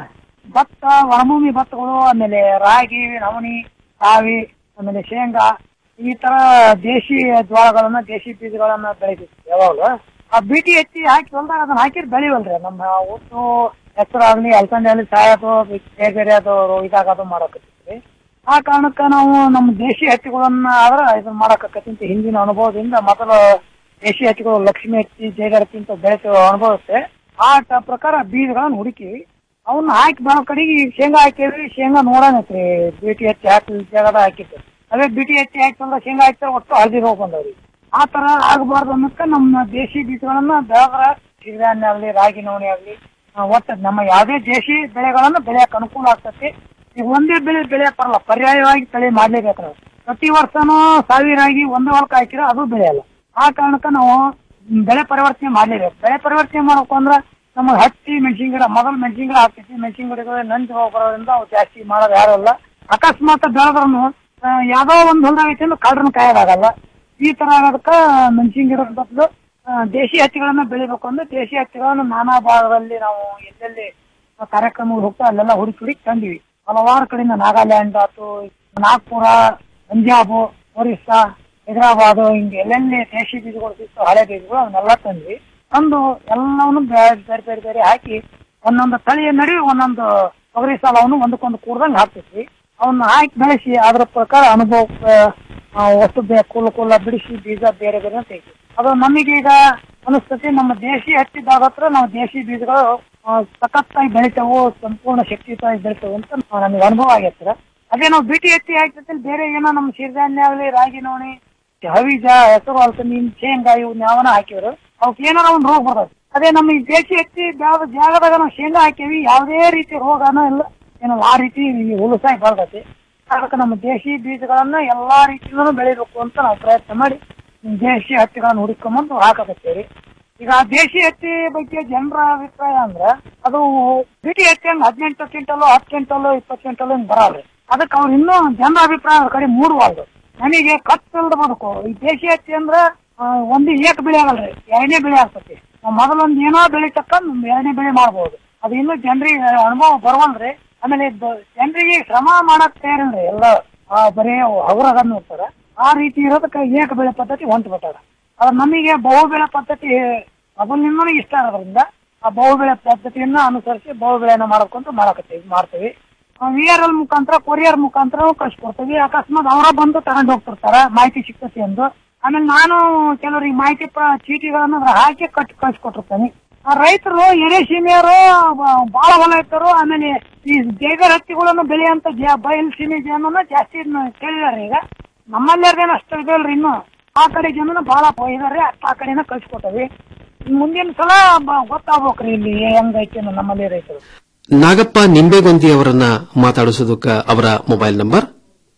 ಭತ್ತ ಒಣಭೂಮಿ ಭತ್ತಗಳು ಆಮೇಲೆ ರಾಗಿ ನವಣಿ ರಾವಿ ಆಮೇಲೆ ಶೇಂಗಾ ಈ ತರ ದೇಶಿ ಜ್ವಾಳಗಳನ್ನ ದೇಶಿ ಬೀಜಗಳನ್ನ ಬೆಳಿತೀವಿ ಯಾವಾಗಲೂ ಆ ಬಿಟಿ ಎತ್ತಿ ಹಾಕಿ ಹೊಲ್ದಾಗ ಅದನ್ನ ಹಾಕಿದ್ರೆ ಬೆಳಿವಲ್ರಿ ನಮ್ಮ ಒಟ್ಟು ಹೆಸರಾಗ್ಲಿ ಅಲ್ಸಂದೆ ಆಗ್ಲಿ ಸಾಯೋದು ಬೇರೆ ಬೇರೆ ಅದು ಇದಾಗೋದು ಮಾಡಕತ್ತೀವಿ ಆ ಕಾರಣಕ್ಕ ನಾವು ನಮ್ಮ ದೇಶಿ ಹತ್ತಿಗಳನ್ನ ಆದ್ರ ಇದನ್ನ ಮಾಡಕತ್ತಿ ಅಂತ ಹಿಂದಿನ ಅನುಭವದಿಂದ ಮೊದಲು ದೇಶಿ ಹತ್ತಿಗಳು ಲಕ್ಷ್ಮಿ ಹತ್ತಿ ಜಯಗರತಿ ಅಂತ ಬೆಳೆಸುವ ಅನುಭವಕ್ಕೆ ಆ ಟ- ಪ್ರಕಾರ ಬೀಜಗಳನ್ನ ಹುಡುಕಿವಿ ಅವನ್ನ ಹಾಕಿ ಬರೋ ಕಡೆಗೆ ಈಗ ಶೇಂಗಾ ಹಾಕಿದ್ರಿ ಶೇಂಗಾ ನೋಡೋಣತ್ರಿ ಬಿಟಿ ಹತ್ತಿ ಹಾಕಿ ಜಾಗದ ಹಾಕಿತ್ತು ಅದೇ ಬಿಟಿ ಹತ್ತಿ ಹಾಕಿಲ್ಲ ಶೇಂಗಾ ಹಾಕ್ತಾರೆ ಒಟ್ಟು ಹಳದಿ ರೋಗ ಬಂದವ್ರಿ ಆ ತರ ಆಗಬಾರ್ದು ಅನ್ನೋದಕ್ಕ ನಮ್ಮ ದೇಶಿ ಬೀಜಗಳನ್ನ ಬೆಳೆದ್ರ ಸಿರಿಧಾನ್ಯ ಆಗ್ಲಿ ರಾಗಿ ನವಣಿ ಆಗ್ಲಿ ಆ, ಒಟ್ಟು ನಮ್ಮ ಯಾವುದೇ ದೇಶಿ ಬೆಳೆಗಳನ್ನ ಬೆಳೆಯಕ್ ಅನುಕೂಲ ಆಗ್ತತಿ ಈಗ ಒಂದೇ ಬೆಳೆ ಬೆಳೆಯಕ್ ಬರಲ್ಲ ಪರ್ಯಾಯವಾಗಿ ತಳಿ ಮಾಡ್ಲೇಬೇಕು ನಾವು ಪ್ರತಿ ವರ್ಷನೂ ಸಾವಿರ ಆಗಿ ಒಂದೇ ಹೊಲಕ್ಕ ಹಾಕಿರ ಅದು ಬೆಳೆಯಲ್ಲ ಆ ಕಾರಣಕ್ಕ ನಾವು ಬೆಳೆ ಪರಿವರ್ತನೆ ಮಾಡ್ಲೇಬೇಕು ಬೆಳೆ ಪರಿವರ್ತನೆ ಮಾಡ್ಬೇಕು ಅಂದ್ರ ನಮಗೆ ಹತ್ತಿ ಮೆಣಸಿನ ಗಿಡ ಮೊದಲು ಮೆಣಸಿನ ಗಿಡ ಹಾಕ್ತೈತಿ ಮೆಣಸಿನ ಗಿಡಗಳು ನಂಜು ರೋಗ ಬರೋದ್ರಿಂದ ಅವು ಜಾಸ್ತಿ ಮಾಡೋದು ಯಾರಲ್ಲ ಅಕಸ್ಮಾತ್ ಬೆಳೆದ್ರೂ ಯಾವ್ದೋ ಒಂದ್ ಹೊಲದಾಗ ಐತಿ ಅಂದ್ರೆ ಕಳ್ರನ್ನ ಕಾಯೋದಾಗಲ್ಲ ಈ ತರ ಆಗೋದಕ್ಕ ಮೆಣಸಿನ ಗಿಡದ ಬದಲು ಆ, ದೇಶಿ ಹತ್ತಿಗಳನ್ನ ಬೆಳಿಬೇಕು ಅಂದ್ರೆ ದೇಶಿ ಹತ್ತಿಗಳನ್ನ ನಾನಾ ಭಾಗದಲ್ಲಿ ನಾವು ಎಲ್ಲೆಲ್ಲಿ ಕಾರ್ಯಕ್ರಮಗಳು ಹೋಗ್ತಾ ಅಲ್ಲೆಲ್ಲ ಹುಡುಕಿ ಹುಡುಕಿ ತಂದಿವಿ ಹಲವಾರು ಕಡೆಯಿಂದ ನಾಗಾಲ್ಯಾಂಡ್ ಆತು ನಾಗ್ಪುರ ಪಂಜಾಬ್ ಒರಿಸ್ಸಾ ಹೈದರಾಬಾದ್ ಹಿಂಗೆ ಎಲ್ಲೆಲ್ಲಿ ದೇಶಿ ಬೀಜಗಳು ಸಿಕ್ತು ಹಳೆ ಬೀಜಗಳು ಅವನ್ನೆಲ್ಲ ತಂದ್ವಿ ತಂದು ಎಲ್ಲವನ್ನು ಬೇರೆ ಬೇರೆ ಬೇರೆ ಬೇರೆ ಹಾಕಿ ಒಂದೊಂದು ತಳಿಯ ನಡುವೆ ಒಂದೊಂದು ತೊಗರಿ ಸಾಲವನ್ನು ಒಂದಕ್ಕೊಂದು ಕೂಡ್ದಂಗೆ ಹಾಕ್ತಿದ್ವಿ ಅವನ್ನ ಹಾಕಿ ಬೆಳೆಸಿ ಅದ್ರ ಪ್ರಕಾರ ಅನುಭವಕ್ಕೆ ಆ, ವಸ್ತು ಬೇ ಕುಲ್ಲ ಕುಲ್ಲ ಬಿಡಿಸಿ ಬೀಜ ಬೇರೆ ಬೇರೆ ತೆಗಿ ಅದು ನಮಗೀಗ ಅನಿಸ್ತತಿ ನಮ್ಮ ದೇಶಿ ಹತ್ತಿದಾಗ ಹತ್ರ ನಾವು ದೇಶಿ ಬೀಜಗಳು ಆ, ಸಖತ್ತಾಗಿ ಬೆಳಿತಾವು ಸಂಪೂರ್ಣ ಶಕ್ತಿಯುತವಾಗಿ ಬೆಳಿತಾವು ಅಂತ ನಮಗೆ ಅನುಭವ ಆಗೈತೆ ಅದೇ ನಾವು ಬಿಟಿ ಹತ್ತಿ ಹಾಕ್ತಿದ್ದಲ್ಲಿ ಬೇರೆ ಏನೋ ನಮ್ಮ ಸಿರಿಧಾನ್ಯ ಆಗಲಿ ರಾಗಿ ನವಣಿ ಹವಿಜ ಹೆಸರು ಅಲ್ಸಂದಿ ಶೇಂಗಾ ಇವ್ನ ಯಾವನ ಹಾಕಿದ್ರು ಅವಕ್ಕೆ ಏನಾರ ಒಂದ್ ರೋಗ ಬರ್ತದೆ ಅದೇ ನಮ್ಮ ಈ ದೇಶಿ ಹತ್ತಿ ಯಾವ ಜಾಗದಾಗ ನಾವು ಶೇಂಗಾ ಹಾಕಿವಿ ಯಾವುದೇ ರೀತಿ ರೋಗನೂ ಇಲ್ಲ ಏನೋ ಆ ರೀತಿ ಹುಲಸಾಗಿ ಬರ್ತೈತಿ ಅದಕ್ಕೆ ನಮ್ಮ ದೇಶಿ ಬೀಜಗಳನ್ನ ಎಲ್ಲಾ ರೀತಿಯಿಂದನೂ ಬೆಳಿಬೇಕು ಅಂತ ನಾವು ಪ್ರಯತ್ನ ಮಾಡಿ ದೇಶಿ ಹತ್ತಿಗಳನ್ನ ಹುಡುಕೊಂಬಂದು ಹಾಕಕತ್ತೀವಿ ಈಗ ಆ ದೇಶಿ ಹತ್ತಿ ಬಗ್ಗೆ ಜನರ ಅಭಿಪ್ರಾಯ ಅಂದ್ರ ಅದು ಬಿಟಿ ಹತ್ತಿ ಹಂಗ ಹದಿನೆಂಟು ಕ್ವಿಂಟಲ್ ಹತ್ತು ಕ್ವಿಂಟಲ್ ಇಪ್ಪತ್ತು ಕ್ವಿಂಟಲ್ ಹಿಂಗ್ ಬರಲ್ರಿ ಅದಕ್ಕೆ ಅವ್ರು ಇನ್ನೂ ಜನರ ಅಭಿಪ್ರಾಯ ಅವ್ರ ಕಡೆ ಮೂಡವಾಲ್ದು ನನಗೆ ಕತ್ತಲ್ದ ಬದುಕು ಈ ದೇಶಿ ಹತ್ತಿ ಅಂದ್ರ ಆ, ಒಂದು ಏಕ ಬೆಳೆ ಆಗಲ್ರಿ ಎರಡನೇ ಬೆಳೆ ಆಗ್ತತಿ ನಾವು ಮೊದಲೊಂದು ಏನೋ ಬೆಳೆ ತಕ್ಕಂದ್ ಎರಡನೇ ಬೆಳೆ ಮಾಡ್ಬೋದು ಅದು ಇನ್ನೂ ಜನರಿಗೆ ಅನುಭವ ಬರವಲ್ರಿ ಆಮೇಲೆ ಜನರಿಗೆ ಶ್ರಮ ಮಾಡಕ್ ತಯಾರಿಲ್ರಿ ಎಲ್ಲ ಆ, ಬರೀ ಅವರಾಗ ನೋಡ್ತಾರ ಆ ರೀತಿ ಇರೋದಕ್ಕೆ ಏಕ ಬೆಳೆ ಪದ್ಧತಿ ಹೊಂಟ್ ಬಿಟ್ಟಾರ ಆದ್ರೆ ನಮಗೆ ಬಹು ಬೆಳೆ ಪದ್ಧತಿ ಮೊದಲಿನಿಂದನೂ ಇಷ್ಟ ಆಗೋದ್ರಿಂದ ಆ ಬಹು ಬೆಳೆ ಪದ್ಧತಿಯನ್ನ ಅನುಸರಿಸಿ ಬಹು ಬೆಳೆನ ಮಾಡ್ಕೊಂತ ಮಾಡಕತ್ತೀವಿ ಮಾಡ್ತೀವಿ ವಿ ಆರ್ ಎಲ್ ಮುಖಾಂತರ ಕೊರಿಯರ್ ಮುಖಾಂತರ ಕಳ್ಸಿಕೊಡ್ತೀವಿ ಅಕಸ್ಮಾತ್ ಅವರ ಬಂದು ತಗೊಂಡ್ ಹೋಗ್ತಿರ್ತಾರ ಮಾಹಿತಿ ಸಿಗ್ತತಿ ಎಂದು ಆಮೇಲೆ ನಾನು ಕೆಲವರಿಗೆ ಮಾಹಿತಿ ಪ- ಚೀಟಿಗಳನ್ನ ಅದ್ರ ಹಾಕಿ ಕಟ್ ಕಳ್ಸಿಕೊಟ್ಟಿರ್ತೇನೆ ಆ ರೈತರು ಎರೆ ಸೀಮೆಯರು ಬ- ಬಾಳ ಹೊಲ ಇರ್ತಾರೋ ಆಮೇಲೆ ಈ ಜೈಗರ್ ಹತ್ತಿಗಳನ್ನು ಬೆಳೆಯಂತ ಜ- ಬಯಲು ಸೀಮೆ ಜನನ ಜಾಸ್ತಿ ಕೇಳಿದಾರೆ ಈಗ ನಮ್ಮಲ್ಲೇನು ಅಷ್ಟು ಇದಲ್ರಿ ಇನ್ನು ಆ ಕಡೆ ಜನನ ಬಹಳ ಇದಾರೆ ಆ ಕಡೆನ ಕಳ್ಸಿಕೊಟ್ಟವಿ ಮುಂದಿನ ಸಲ ಬ- ಗೊತ್ತಾಗ್ಬೇಕ್ರಿ ಇಲ್ಲಿ ಹೆಂಗೈತಿ ಅನ್ನೋ ನಮ್ಮಲ್ಲಿ ರೈತರು ನಾಗಪ್ಪ ನಿಂಬೆಗೊಂದಿ ಅವರನ್ನ ಮಾತಾಡಿಸೋದಕ್ಕ ಅವರ ಮೊಬೈಲ್ ನಂಬರ್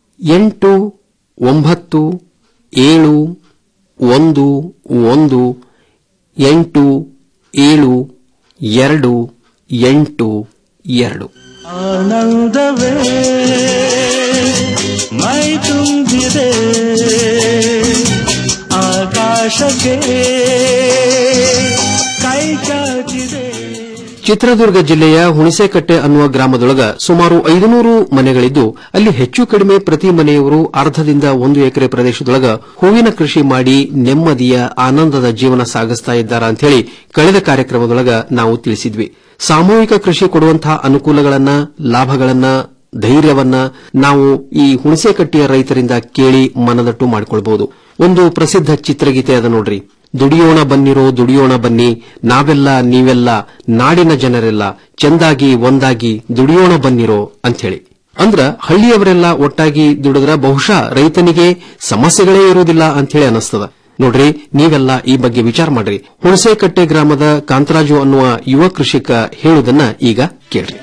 ಎಂಟು ಒಂಬತ್ತು ಏಳು ಒಂದು ಒಂದು ಎಂಟು ಏಳು ಎರಡು ಎಂಟು ಎರಡು ಆನಂದವೇ ಮೈ ತುಂಬಿದೆ ಆಕಾಶಕ್ಕೆ ಕೈ ಚಾಚಿದೆ ಚಿತ್ರದುರ್ಗ ಜಿಲ್ಲೆಯ ಹುಣಸೆಕಟ್ಟೆ ಅನ್ನುವ ಗ್ರಾಮದೊಳಗ ಸುಮಾರು ಐದುನೂರು ಮನೆಗಳಿದ್ದು ಅಲ್ಲಿ ಹೆಚ್ಚು ಕಡಿಮೆ ಪ್ರತಿ ಮನೆಯವರು ಅರ್ಧದಿಂದ ಒಂದು ಎಕರೆ ಪ್ರದೇಶದೊಳಗ ಹೂವಿನ ಕೃಷಿ ಮಾಡಿ ನೆಮ್ಮದಿಯ ಆನಂದದ ಜೀವನ ಸಾಗಿಸ್ತಾ ಇದ್ದಾರ ಅಂತ ಹೇಳಿ ಕಳೆದ ಕಾರ್ಯಕ್ರಮದೊಳಗ ನಾವು ತಿಳಿಸಿದ್ವಿ ಸಾಮೂಹಿಕ ಕೃಷಿ ಕೊಡುವಂತಹ ಅನುಕೂಲಗಳನ್ನ ಲಾಭಗಳನ್ನ ಧೈರ್ಯವನ್ನ ನಾವು ಈ ಹುಣಸೆಕಟ್ಟೆಯ ರೈತರಿಂದ ಕೇಳಿ ಮನದಟ್ಟು ಮಾಡಿಕೊಳ್ಬಹುದು ಒಂದು ಪ್ರಸಿದ್ಧ ಚಿತ್ರಗೀತೆ ಅದ ನೋಡ್ರಿ ದುಡಿಯೋಣ ಬನ್ನಿರೋ ದುಡಿಯೋಣ ಬನ್ನಿ ನಾವೆಲ್ಲ ನೀವೆಲ್ಲ ನಾಡಿನ ಜನರೆಲ್ಲ ಚೆಂದಾಗಿ ಒಂದಾಗಿ ದುಡಿಯೋಣ ಬನ್ನಿರೋ ಅಂಥೇಳಿ ಅಂದ್ರ ಹಳ್ಳಿಯವರೆಲ್ಲ ಒಟ್ಟಾಗಿ ದುಡಿದ್ರ ಬಹುಶಃ ರೈತನಿಗೆ ಸಮಸ್ಯೆಗಳೇ ಇರುವುದಿಲ್ಲ ಅಂಥೇಳಿ ಅನಿಸ್ತದ ನೋಡ್ರಿ ನೀವೆಲ್ಲ ಈ ಬಗ್ಗೆ ವಿಚಾರ ಮಾಡ್ರಿ ಹುಣಸೆಕಟ್ಟೆ ಗ್ರಾಮದ ಕಾಂತರಾಜು ಅನ್ನುವ ಯುವ ಕೃಷಿಕ ಹೇಳುವುದನ್ನ ಈಗ ಕೇಳ್ರಿ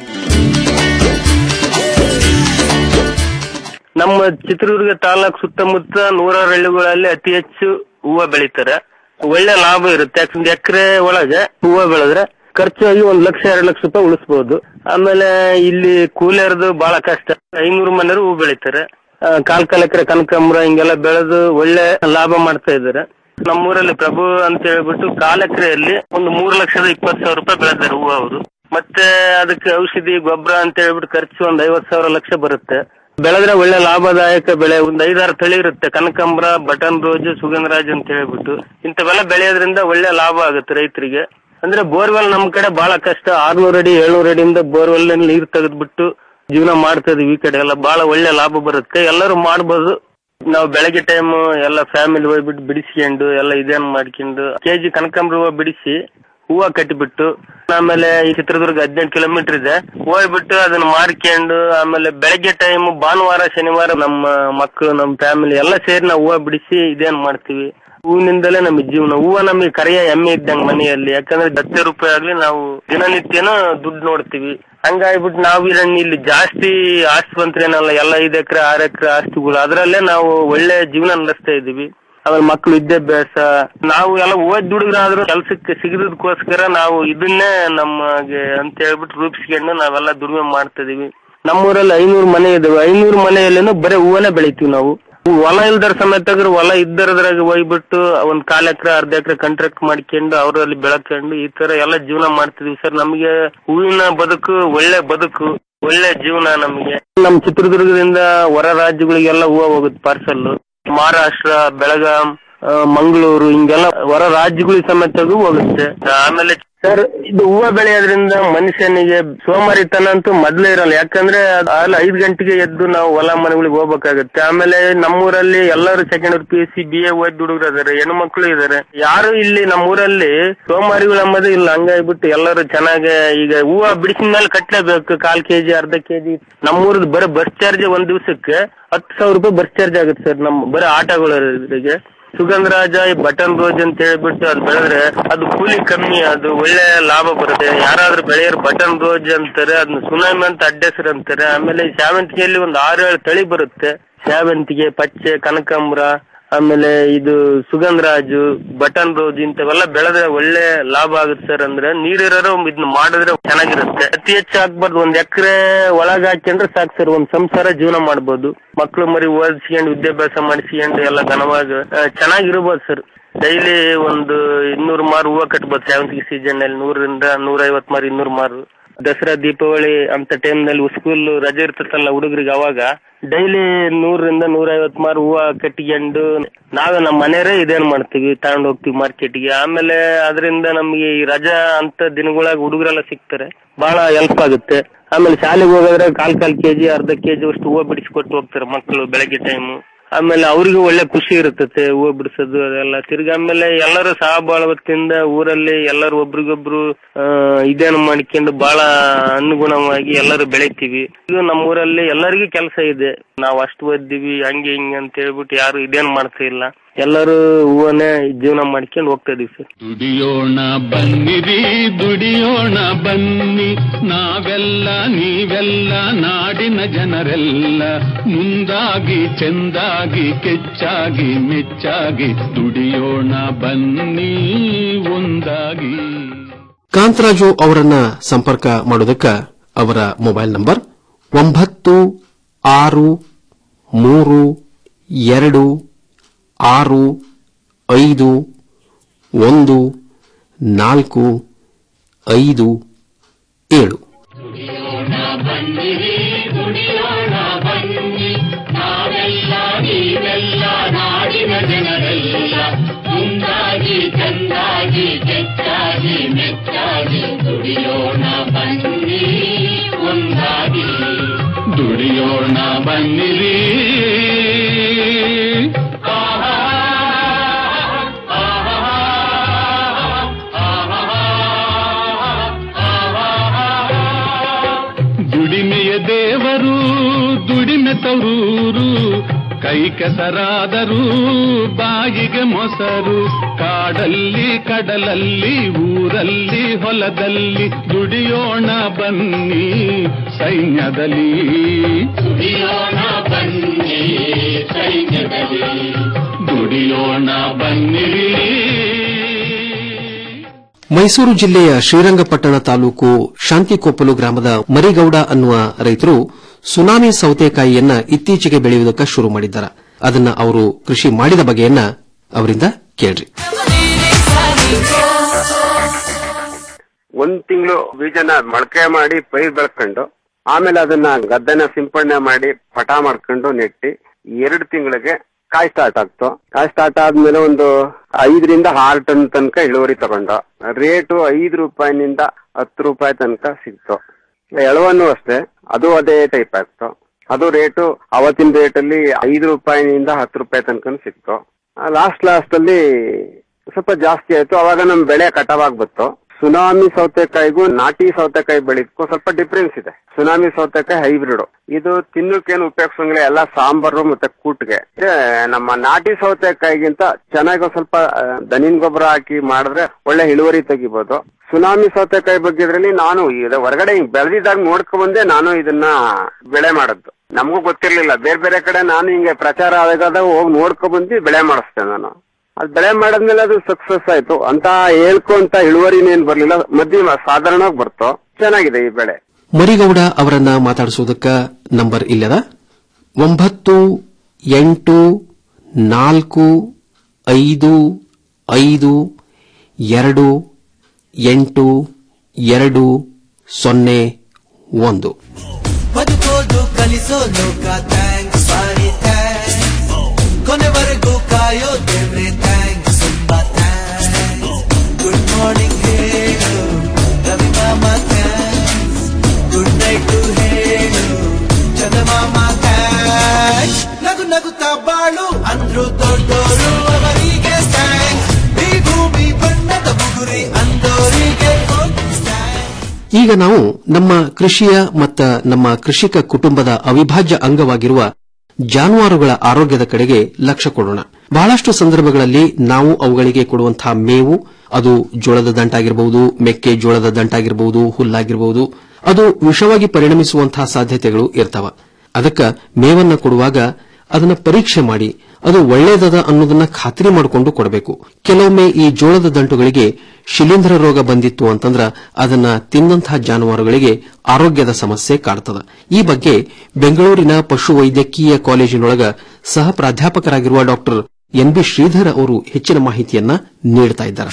ನಮ್ಮ ಚಿತ್ರದುರ್ಗ ತಾಲೂಕು ಸುತ್ತಮುತ್ತ ನೂರಾರು ಹಳ್ಳಿಗಳಲ್ಲಿ ಅತಿ ಹೆಚ್ಚು ಹೂವ ಬೆಳಿತಾರೆ ಒಳ್ಳೆ ಲಾಭ ಇರುತ್ತೆ ಯಾಕಂದ್ರೆ ಎಕರೆ ಒಳಗೆ ಹೂವ ಬೆಳೆದ್ರೆ ಖರ್ಚಾಗಿ ಒಂದ್ ಲಕ್ಷ ಎರಡು ಲಕ್ಷ ರೂಪಾಯಿ ಉಳಿಸಬಹುದು ಆಮೇಲೆ ಇಲ್ಲಿ ಕೂಲಿಯರ್ದು ಬಹಳ ಕಷ್ಟ ಐನೂರು ಮನೆಯವರು ಹೂ ಬೆಳಿತಾರೆ ಆ, ಕಾಲ್ ಕಾಲ್ ಎಕರೆ ಕನಕಾಂಬ್ರ ಹಿಂಗೆಲ್ಲ ಬೆಳೆದು ಒಳ್ಳೆ ಲಾಭ ಮಾಡ್ತಾ ಇದ್ದಾರೆ ನಮ್ಮೂರಲ್ಲಿ ಪ್ರಭು ಅಂತ ಹೇಳ್ಬಿಟ್ಟು ಕಾಲ್ ಎಕರೆಯಲ್ಲಿ ಒಂದು ಮೂರು ಲಕ್ಷದ ಇಪ್ಪತ್ತು ಸಾವಿರ ರೂಪಾಯಿ ಬೆಳೆದಾರೆ ಹೂವು ಅವರು ಮತ್ತೆ ಅದಕ್ಕೆ ಔಷಧಿ ಗೊಬ್ಬರ ಅಂತ ಹೇಳ್ಬಿಟ್ಟು ಖರ್ಚು ಒಂದ್ ಐವತ್ ಸಾವಿರ ಲಕ್ಷ ಬರುತ್ತೆ ಬೆಳೆದ್ರೆ ಒಳ್ಳೆ ಲಾಭದಾಯಕ ಬೆಳೆ ಒಂದ್ ಐದಾರು ತಳಿ ಇರುತ್ತೆ ಕನಕಾಂಬರ ಬಟನ್ ರೋಜ್ ಸುಗಂಧರಾಜ್ ಅಂತ ಹೇಳ್ಬಿಟ್ಟು ಇಂಥವೆಲ್ಲ ಬೆಳೆಯೋದ್ರಿಂದ ಒಳ್ಳೆ ಲಾಭ ಆಗುತ್ತೆ ರೈತರಿಗೆ ಅಂದ್ರೆ ಬೋರ್ವೆಲ್ ನಮ್ ಕಡೆ ಬಹಳ ಕಷ್ಟ ಆರ್ನೂರ್ ಅಡಿ ಏಳ್ನೂರ್ ಅಡಿಯಿಂದ ಬೋರ್ವೆಲ್ ನೀರ್ ತೆಗೆದ್ಬಿಟ್ಟು ಜೀವನ ಮಾಡ್ತಾ ಇದೀವಿ ಈ ಕಡೆ ಎಲ್ಲ ಬಹಳ ಒಳ್ಳೆ ಲಾಭ ಬರುತ್ತೆ ಎಲ್ಲರೂ ಮಾಡ್ಬೋದು ನಾವು ಬೆಳಗ್ಗೆ ಟೈಮ್ ಎಲ್ಲ ಫ್ಯಾಮಿಲಿ ಹೋಗ್ಬಿಟ್ಟು ಬಿಡಿಸ್ಕೊಂಡು ಎಲ್ಲ ಇದೇನ್ ಮಾಡ್ಕೊಂಡು ಕೆಜಿ ಕನಕಾಂಬರ ಹೂವ ಬಿಡಿಸಿ ಹೂವ ಕಟ್ಟಿಬಿಟ್ಟು ಆಮೇಲೆ ಈ ಚಿತ್ರದುರ್ಗ ಹದಿನೆಂಟು ಕಿಲೋಮೀಟರ್ ಇದೆ ಹೋಗ್ಬಿಟ್ಟು ಅದನ್ನ ಮಾರ್ಕೊಂಡು ಆಮೇಲೆ ಬೆಳಗ್ಗೆ ಟೈಮ್ ಭಾನುವಾರ ಶನಿವಾರ ನಮ್ಮ ಮಕ್ಕಳು ನಮ್ಮ ಫ್ಯಾಮಿಲಿ ಎಲ್ಲ ಸೇರಿ ನಾವು ಹೂವ ಬಿಡಿಸಿ ಇದೇನ್ ಮಾಡ್ತೀವಿ ಹೂವಿನಿಂದಲೇ ನಮಗೆ ಜೀವನ ಹೂವ ನಮಗೆ ಕರೆಯ ಎಮ್ಮೆ ಇದ್ದಂಗೆ ಮನೆಯಲ್ಲಿ ಯಾಕಂದ್ರೆ ಹತ್ತೆ ರೂಪಾಯಿ ಆಗ್ಲಿ ನಾವು ದಿನನಿತ್ಯನೂ ದುಡ್ಡು ನೋಡ್ತೀವಿ ಹಂಗಾಗ್ಬಿಟ್ಟು ನಾವು ಇದನ್ನ ಇಲ್ಲಿ ಜಾಸ್ತಿ ಆಸ್ತಿವಂತರೇನಲ್ಲ ಎಲ್ಲ ಐದು ಎಕರೆ ಆರು ಎಕರೆ ಆಸ್ತಿಗಳು ಅದರಲ್ಲೇ ನಾವು ಒಳ್ಳೆ ಜೀವನ ನಡೆಸ್ತಾ ಇದೀವಿ ಆಮೇಲೆ ಮಕ್ಕಳು ವಿದ್ಯಾಭ್ಯಾಸ ನಾವು ಎಲ್ಲ ಓದ್ ದುಡುಗರಾದ್ರೂ ಕೆಲ್ಸಕ್ಕೆ ಸಿಗದಕ್ಕೋಸ್ಕರ ನಾವು ಇದನ್ನೇ ನಮಗೆ ಅಂತ ಹೇಳ್ಬಿಟ್ಟು ರೂಪಿಸ್ಕೊಂಡು ನಾವೆಲ್ಲ ದುಡಿಮೆ ಮಾಡ್ತಾ ಇದೀವಿ ನಮ್ಮೂರಲ್ಲಿ ಐನೂರು ಮನೆ ಇದಾವೆ ಐನೂರು ಮನೆಯಲ್ಲೇನು ಬರೀ ಹೂವನೇ ಬೆಳಿತೀವಿ ನಾವು ಹೊಲ ಇಲ್ದರ ಸಮೇತ ಹೊಲ ಇದ್ದರದ್ರಾಗ ಹೋಗ್ಬಿಟ್ಟು ಒಂದ್ ಕಾಲ್ ಎಕರೆ ಅರ್ಧ ಎಕರೆ ಕಾಂಟ್ರಾಕ್ಟ್ ಮಾಡ್ಕೊಂಡು ಅವರಲ್ಲಿ ಬೆಳಕೊಂಡು ಈ ತರ ಎಲ್ಲ ಜೀವನ ಮಾಡ್ತಿದೀವಿ ಸರ್ ನಮಗೆ ಹೂವಿನ ಬದುಕು ಒಳ್ಳೆ ಬದುಕು ಒಳ್ಳೆ ಜೀವನ ನಮಗೆ ನಮ್ ಚಿತ್ರದುರ್ಗದಿಂದ ಹೊರ ರಾಜ್ಯಗಳಿಗೆಲ್ಲ ಹೂವ ಹೋಗುತ್ತೆ ಪಾರ್ಸಲ್ ಮಹಾರಾಷ್ಟ್ರ ಬೆಳಗಾಂ ಆ, ಮಂಗಳೂರು ಹಿಂಗೆಲ್ಲ ಹೊರ ರಾಜ್ಯಗಳಿಗೆ ಸಮೇತಗೂ ಹೋಗುತ್ತೆ ಆಮೇಲೆ ಸರ್ ಇದು ಹೂವ ಬೆಳೆಯೋದ್ರಿಂದ ಮನುಷ್ಯನಿಗೆ ಸೋಮಾರಿತನ ಅಂತೂ ಮೊದ್ಲೇ ಇರಲ್ಲ ಯಾಕಂದ್ರೆ ಅಲ್ಲಿ ಐದ್ ಗಂಟೆಗೆ ಎದ್ದು ನಾವು ಹೊಲ ಮನೆಗಳಿಗೆ ಹೋಗ್ಬೇಕಾಗತ್ತೆ ಆಮೇಲೆ ನಮ್ಮೂರಲ್ಲಿ ಎಲ್ಲರೂ second year P S C B A ಓದ್ ಹುಡುಗರು ಇದಾರೆ ಹೆಣ್ಣು ಮಕ್ಕಳು ಇದಾರೆ ಯಾರು ಇಲ್ಲಿ ನಮ್ಮೂರಲ್ಲಿ ಸೋಮಾರಿಗಳು ಅಂಬುದು ಇಲ್ಲ ಹಂಗಾಗ್ಬಿಟ್ಟು ಎಲ್ಲರೂ ಚೆನ್ನಾಗಿ ಈಗ ಹೂವ ಬಿಡಿಸಿದ ಮೇಲೆ ಕಟ್ಲೇಬೇಕು ಕಾಲ್ ಕೆಜಿ ಅರ್ಧ ಕೆಜಿ ನಮ್ಮೂರದ್ದು ಬರೀ ಬಸ್ ಚಾರ್ಜ್ ಒಂದ್ ದಿವಸಕ್ಕೆ ಹತ್ತು ಸಾವಿರ ರೂಪಾಯಿ ಬಸ್ ಚಾರ್ಜ್ ಆಗುತ್ತೆ ಸರ್ ನಮ್ಮ ಬರೀ ಆಟೋಗಳಿಗೆ ಸುಗಂಧರಾಜ ಈ ಬಟನ್ ರೋಜ್ ಅಂತ ಹೇಳ್ಬಿಟ್ಟು ಅದು ಬೆಳೆದ್ರೆ ಅದು ಕೂಲಿ ಕಮ್ಮಿ ಅದು ಒಳ್ಳೆ ಲಾಭ ಬರುತ್ತೆ ಯಾರಾದ್ರೂ ಬೆಳೆಯೋರು ಬಟನ್ ರೋಜ್ ಅಂತಾರೆ ಅದನ್ನ ಸುನಾಮಿ ಅಂತ ಅಡ್ಡೆಸರು ಅಂತಾರೆ ಆಮೇಲೆ ಈ ಸೇವಂತಿಗೆಯಲ್ಲಿ ಒಂದು ಆರು ಏಳು ತಳಿ ಬರುತ್ತೆ ಸೇವಂತಿಗೆ ಪಚ್ಚೆ ಕನಕಾಂಬರ ಆಮೇಲೆ ಇದು ಸುಗಂಧರಾಜು ಬಟನ್ ರೋಜ್ ಇಂಥವೆಲ್ಲ ಬೆಳೆದ್ರೆ ಒಳ್ಳೆ ಲಾಭ ಆಗುತ್ತೆ ಸರ್ ಅಂದ್ರೆ ನೀರಿರೋರು ಇದನ್ನ ಮಾಡಿದ್ರೆ ಚೆನ್ನಾಗಿರುತ್ತೆ ಅತಿ ಹೆಚ್ಚು ಹಾಕ್ಬಾರ್ದು ಒಂದ್ ಎಕರೆ ಒಳಗ್ ಹಾಕೊಂಡ್ರೆ ಸಾಕು ಸರ್ ಒಂದ್ ಸಂಸಾರ ಜೀವನ ಮಾಡ್ಬೋದು ಮಕ್ಳು ಮರಿ ಓದಿಸ್ಕೊಂಡು ವಿದ್ಯಾಭ್ಯಾಸ ಮಾಡಿಸ್ಕೊಂಡು ಎಲ್ಲ ಘನವಾಗಿ ಆ, ಚೆನ್ನಾಗಿರ್ಬೋದು ಸರ್ ಡೈಲಿ ಒಂದು ಇನ್ನೂರು ಮಾರು ಹೂವು ಕಟ್ಬೋದು ಸೇವಂತಿಗೆ ಸೀಸನ್ ಅಲ್ಲಿ ನೂರರಿಂದ ನೂರ ಐವತ್ ಮಾರು ಇನ್ನೂರು ಮಾರು ದಸರಾ ದೀಪಾವಳಿ ಅಂತ ಟೈಮ್ ನಲ್ಲಿ ಸ್ಕೂಲ್ ರಜೆ ಇರ್ತದಲ್ಲ ಹುಡುಗರಿಗೆ ಅವಾಗ ಡೈಲಿ ನೂರರಿಂದ ನೂರ ಐವತ್ ಮಾರು ಹೂವ ಕಟ್ಟಿಕೊಂಡು ನಾವೇ ನಮ್ಮ ಮನೆಯವರೇ ಇದೇನ್ ಮಾಡ್ತೀವಿ ತಗೊಂಡ್ ಹೋಗ್ತೀವಿ ಮಾರ್ಕೆಟ್ಗೆ ಆಮೇಲೆ ಅದರಿಂದ ನಮ್ಗೆ ಈ ರಜಾ ಅಂತ ದಿನಗಳಾಗ ಹುಡುಗರೆಲ್ಲ ಸಿಗ್ತಾರೆ ಬಹಳ ಹೆಲ್ಪ್ ಆಗುತ್ತೆ ಆಮೇಲೆ ಶಾಲೆಗೆ ಹೋಗೋದ್ರೆ ಕಾಲ್ ಕಾಲ್ ಕೆಜಿ ಅರ್ಧ ಕೆಜಿ ಅಷ್ಟು ಹೂವು ಬಿಡಿಸ್ಕೊಟ್ಟು ಹೋಗ್ತಾರೆ ಮಕ್ಕಳು ಬೆಳಗ್ಗೆ ಟೈಮು ಆಮೇಲೆ ಅವ್ರಿಗೂ ಒಳ್ಳೆ ಖುಷಿ ಇರ್ತತೆ ಹೂವು ಬಿಡಿಸೋದು ಅದೆಲ್ಲ ತಿರ್ಗಿ ಆಮೇಲೆ ಎಲ್ಲರೂ ಸಹಬಾಳ್ವತಿಯಿಂದ ಊರಲ್ಲಿ ಎಲ್ಲರೂ ಒಬ್ರಿಗೊಬ್ರು ಆ, ಇದೇನು ಮಾಡ್ಕೊಂಡು ಬಹಳ ಅನುಗುಣವಾಗಿ ಎಲ್ಲರೂ ಬೆಳಿತೀವಿ ಇದು ನಮ್ಮ ಊರಲ್ಲಿ ಎಲ್ಲರಿಗೂ ಕೆಲಸ ಇದೆ ನಾವು ಅಷ್ಟು ಓದಿವಿ ಹಂಗೆ ಹಿಂಗೆ ಅಂತ ಹೇಳ್ಬಿಟ್ಟು ಯಾರು ಇದೇನ್ ಮಾಡ್ತಾ ಇಲ್ಲ ಎಲ್ಲರೂ ಹೂವನ್ನೇ ಜೀವನ ಮಾಡ್ಕೊಂಡು ಹೋಗ್ತಾ ಇದೀವಿ ಸರ್ ದುಡಿಯೋಣ ಬನ್ನಿರಿ ದುಡಿಯೋಣ ಬನ್ನಿ ನಾವೆಲ್ಲ ನೀವೆಲ್ಲ ನಾಡಿನ ಜನರೆಲ್ಲ ಮುಂದಾಗಿ ಚೆಂದಾಗಿ ಕೆಚ್ಚಾಗಿ ಮೆಚ್ಚಾಗಿ ದುಡಿಯೋಣ ಬನ್ನಿ ಒಂದಾಗಿ ಕಾಂತರಾಜು ಅವರನ್ನ ಸಂಪರ್ಕ ಮಾಡೋದಕ್ಕ ಅವರ ಮೊಬೈಲ್ ನಂಬರ್ ಒಂಬತ್ತು ಆರು ಮೂರು ಎರಡು ಆರು ಐದು ಒಂದು ನಾಲ್ಕು ಐದು ಏಳು ಬನ್ನಿರಿ ದುಡಿಯೋಣ ಬನ್ನಿ ನಾವೆಲ್ಲ ನೀವೆಲ್ಲ ನಾಡಿನ ಜನರೆಲ್ಲ ಮುಂದಾಗಿ ಚಂದಾಗಿ ಕೆಚ್ಚಾಗಿ ಮೆಚ್ಚಾಗಿ ದುಡಿಯೋಣ ಬನ್ನಿ ಒಂದಾಗಿ ದುಡಿಯೋಣ ಬನ್ನಿರಿ ದುಡಿಮೆಯ ದೇವರು ದುಡಿಮೆ ತರೂರು ಕೈ ಕೆಸರಾದರೂ ಬಾಯಿಗೆ ಮೊಸರು ಕಾಡಲ್ಲಿ ಕಡಲಲ್ಲಿ ಊರಲ್ಲಿ ಹೊಲದಲ್ಲಿ ದುಡಿಯೋಣ ಬನ್ನಿ ಸೈನ್ಯದಲ್ಲಿ ದುಡಿಯೋಣ ಬನ್ನಿ ಸೈನ್ಯದಲ್ಲಿ ದುಡಿಯೋಣ ಬನ್ನಿರಿ ಮೈಸೂರು ಜಿಲ್ಲೆಯ ಶ್ರೀರಂಗಪಟ್ಟಣ ತಾಲೂಕು ಶಾಂತಿಕೊಪ್ಪಲು ಗ್ರಾಮದ ಮರಿಗೌಡ ಅನ್ನುವ ರೈತರು ಸುನಾಮಿ ಸೌತೆಕಾಯಿಯನ್ನ ಇತ್ತೀಚೆಗೆ ಬೆಳೆಯುವುದಕ್ಕೆ ಶುರು ಮಾಡಿದ್ದಾರೆ ಅದನ್ನ ಅವರು ಕೃಷಿ ಮಾಡಿದ ಬಗೆಯನ್ನ ಅವರಿಂದ ಕೇಳ್ರಿ ಒಂದ್ ತಿಂಗಳು ಬೀಜನ ಮೊಳಕೆ ಮಾಡಿ ಪೈರ್ ಬೆಳ್ಕೊಂಡು ಆಮೇಲೆ ಅದನ್ನ ಗದ್ದೆನ ಸಿಂಪಡಣೆ ಮಾಡಿ ಪಟ ಮಾಡ್ಕೊಂಡು ನೆಟ್ಟಿ ಎರಡು ತಿಂಗಳಿಗೆ ಕಾಯಿ ಸ್ಟಾರ್ಟ್ ಆಗ್ತು ಕಾಯಿ ಸ್ಟಾರ್ಟ್ ಆದ್ಮೇಲೆ ಒಂದು ಐದರಿಂದ ಆರು ಟನ್ ತನಕ ಇಳುವರಿ ತಗೊಂಡು ರೇಟು ಐದು ರೂಪಾಯಿನಿಂದ ಹತ್ತು ರೂಪಾಯಿ ತನಕ ಸಿಕ್ತು ಎಳವನ್ನು ಅಷ್ಟೇ ಅದು ಅದೇ ಟೈಪ್ ಆಗ್ತು ಅದು ರೇಟು ಅವತ್ತಿನ ರೇಟಲ್ಲಿ ಐದು ರೂಪಾಯಿನಿಂದ ಹತ್ತು ರೂಪಾಯಿ ತನಕ ಸಿಕ್ತು ಲಾಸ್ಟ್ ಲಾಸ್ಟ್ ಅಲ್ಲಿ ಸ್ವಲ್ಪ ಜಾಸ್ತಿ ಆಯ್ತು ಅವಾಗ ನಮ್ ಬೆಳೆ ಕಟಾವಾಗ್ ಬಂತು ಸುನಾಮಿ ಸೌತೆಕಾಯಿಗೂ ನಾಟಿ ಸೌತೆಕಾಯಿ ಬೆಳೆದಕ್ಕೂ ಸ್ವಲ್ಪ ಡಿಫ್ರೆನ್ಸ್ ಇದೆ ಸುನಾಮಿ ಸೌತೆಕಾಯಿ ಹೈಬ್ರಿಡ್ ಇದು ತಿನ್ನಕ್ಕೇನು ಉಪಯೋಗಿಸಂಗಿಲ್ಲ ಎಲ್ಲ ಸಾಂಬಾರು ಮತ್ತೆ ಕೂಟ್ಗೆ ಇದೆ ನಮ್ಮ ನಾಟಿ ಸೌತೆಕಾಯಿಗಿಂತ ಚೆನ್ನಾಗಿ ಒಂದ್ ಸ್ವಲ್ಪ ಆ, ದನಿನ್ ಗೊಬ್ಬರ ಹಾಕಿ ಮಾಡಿದ್ರೆ ಒಳ್ಳೆ ಇಳುವರಿ ತೆಗಿಬಹುದು ಸುನಾಮಿ ಸೌತೆಕಾಯಿ ಬಗ್ಗೆ ಇದ್ರಲ್ಲಿ ನಾನು ಇದು ಹೊರಗಡೆ ಹಿಂಗ್ ಬೆಳೆದಿದ್ದಾಗ ನೋಡ್ಕೊಂಡ್ ಬಂದೆ ನಾನು ಇದನ್ನ ಬೆಳೆ ಮಾಡದ್ದು ನಮಗೂ ಗೊತ್ತಿರ್ಲಿಲ್ಲ ಬೇರೆ ಬೇರೆ ಕಡೆ ನಾನು ಹಿಂಗೆ ಪ್ರಚಾರ ಆದಾಗ ಹೋಗಿ ನೋಡ್ಕೊಂಡ್ ಬಂದು ಬೆಳೆ ಮಾಡಿಸ್ತೇನೆ ನಾನು ಅದ್ ಬೆಳೆ ಮಾಡಿದ್ಮೇಲೆ ಅದು ಸಕ್ಸಸ್ ಆಯ್ತು ಅಂತ ಹೇಳ್ಕೊಂತ ಇಳುವರಿನೇನ್ ಬರ್ಲಿಲ್ಲ ಮಧ್ಯಮ ಸಾಧಾರಣವಾಗಿ ಬರ್ತು ಚೆನ್ನಾಗಿದೆ ಈ ಬೆಳೆ ಮರಿಗೌಡ ಅವರನ್ನ ಮಾತಾಡಿಸೋದಕ್ಕ ನಂಬರ್ ಇಲ್ಲದ ಒಂಬತ್ತು ಎಂಟು ನಾಲ್ಕು ಐದು ಐದು ಎರಡು ಎಂಟು ಎರಡು ಸೊನ್ನೆ ಒಂದು ಬದುಕೋದು ಕಲಿಸೋ ಲೋಕ ಥ್ಯಾಂಕ್ಸ್ ಸಾರಿ ಥ್ಯಾಂಕ್ಸ್ ಕೊನೆವರೆಗೂ ಕಾಯೋ ದೇವ್ರೆ ಥ್ಯಾಂಕ್ಸ್ ತುಂಬಾ ಥ್ಯಾಂಕ್ಸ್ ಗುಡ್ ಮಾರ್ನಿಂಗ್ ಹೇಳು ರವಿ ಮಾಮ ಥ್ಯಾಂಕ್ಸ್ ಗುಡ್ ನೈಟ್ ಹೇಳು ಚಂದಮಾಮ ಥ್ಯಾಂಕ್ಸ್ ನಗು ನಗುತ್ತಾ ಬಾಳು ಅಂದ್ರು ದೊಡ್ಡೋರು ಅವರಿಗೆ ಥ್ಯಾಂಕ್ಸ್ ಈ ಭೂಮಿ ಬಣ್ಣದ ಬುಗುರಿ ಅಂದೋರಿಗೆ ಈಗ ನಾವು ನಮ್ಮ ಕೃಷಿಯ ಮತ್ತ ನಮ್ಮ ಕೃಷಿಕ ಕುಟುಂಬದ ಅವಿಭಾಜ್ಯ ಅಂಗವಾಗಿರುವ ಜಾನುವಾರುಗಳ ಆರೋಗ್ಯದ ಕಡೆಗೆ ಲಕ್ಷ್ಯ ಕೊಡೋಣ ಬಹಳಷ್ಟು ಸಂದರ್ಭಗಳಲ್ಲಿ ನಾವು ಅವುಗಳಿಗೆ ಕೊಡುವಂತಹ ಮೇವು ಅದು ಜೋಳದ ದಂಟಾಗಿರಬಹುದು ಮೆಕ್ಕೆ ಜೋಳದ ದಂಟಾಗಿರಬಹುದು ಹುಲ್ಲಾಗಿರಬಹುದು ಅದು ವಿಷವಾಗಿ ಪರಿಣಮಿಸುವಂತಹ ಸಾಧ್ಯತೆಗಳು ಇರ್ತಾವ ಅದಕ್ಕ ಮೇವನ್ನ ಕೊಡುವಾಗ ಅದನ್ನ ಪರೀಕ್ಷೆ ಮಾಡಿ ಅದು ಒಳ್ಳೆಯದದ ಅನ್ನೋದನ್ನ ಖಾತ್ರಿ ಮಾಡಿಕೊಂಡು ಕೊಡಬೇಕು ಕೆಲವೊಮ್ಮೆ ಈ ಜೋಳದ ದಂಟುಗಳಿಗೆ ಶಿಲೀಂಧ್ರ ರೋಗ ಬಂದಿತ್ತು ಅಂತಂದ್ರ ಅದನ್ನ ತಿಂದಂತಹ ಜಾನುವಾರುಗಳಿಗೆ ಆರೋಗ್ಯದ ಸಮಸ್ಯೆ ಕಾಡ್ತದ ಈ ಬಗ್ಗೆ ಬೆಂಗಳೂರಿನ ಪಶು ವೈದ್ಯಕೀಯ ಕಾಲೇಜಿನೊಳಗ ಸಹ ಪ್ರಾಧ್ಯಾಪಕರಾಗಿರುವ ಡಾಕ್ಟರ್ ಎನ್ ಬಿ ಶ್ರೀಧರ್ ಅವರು ಹೆಚ್ಚಿನ ಮಾಹಿತಿಯನ್ನ ನೀಡುತ್ತಾ ಇದ್ದಾರೆ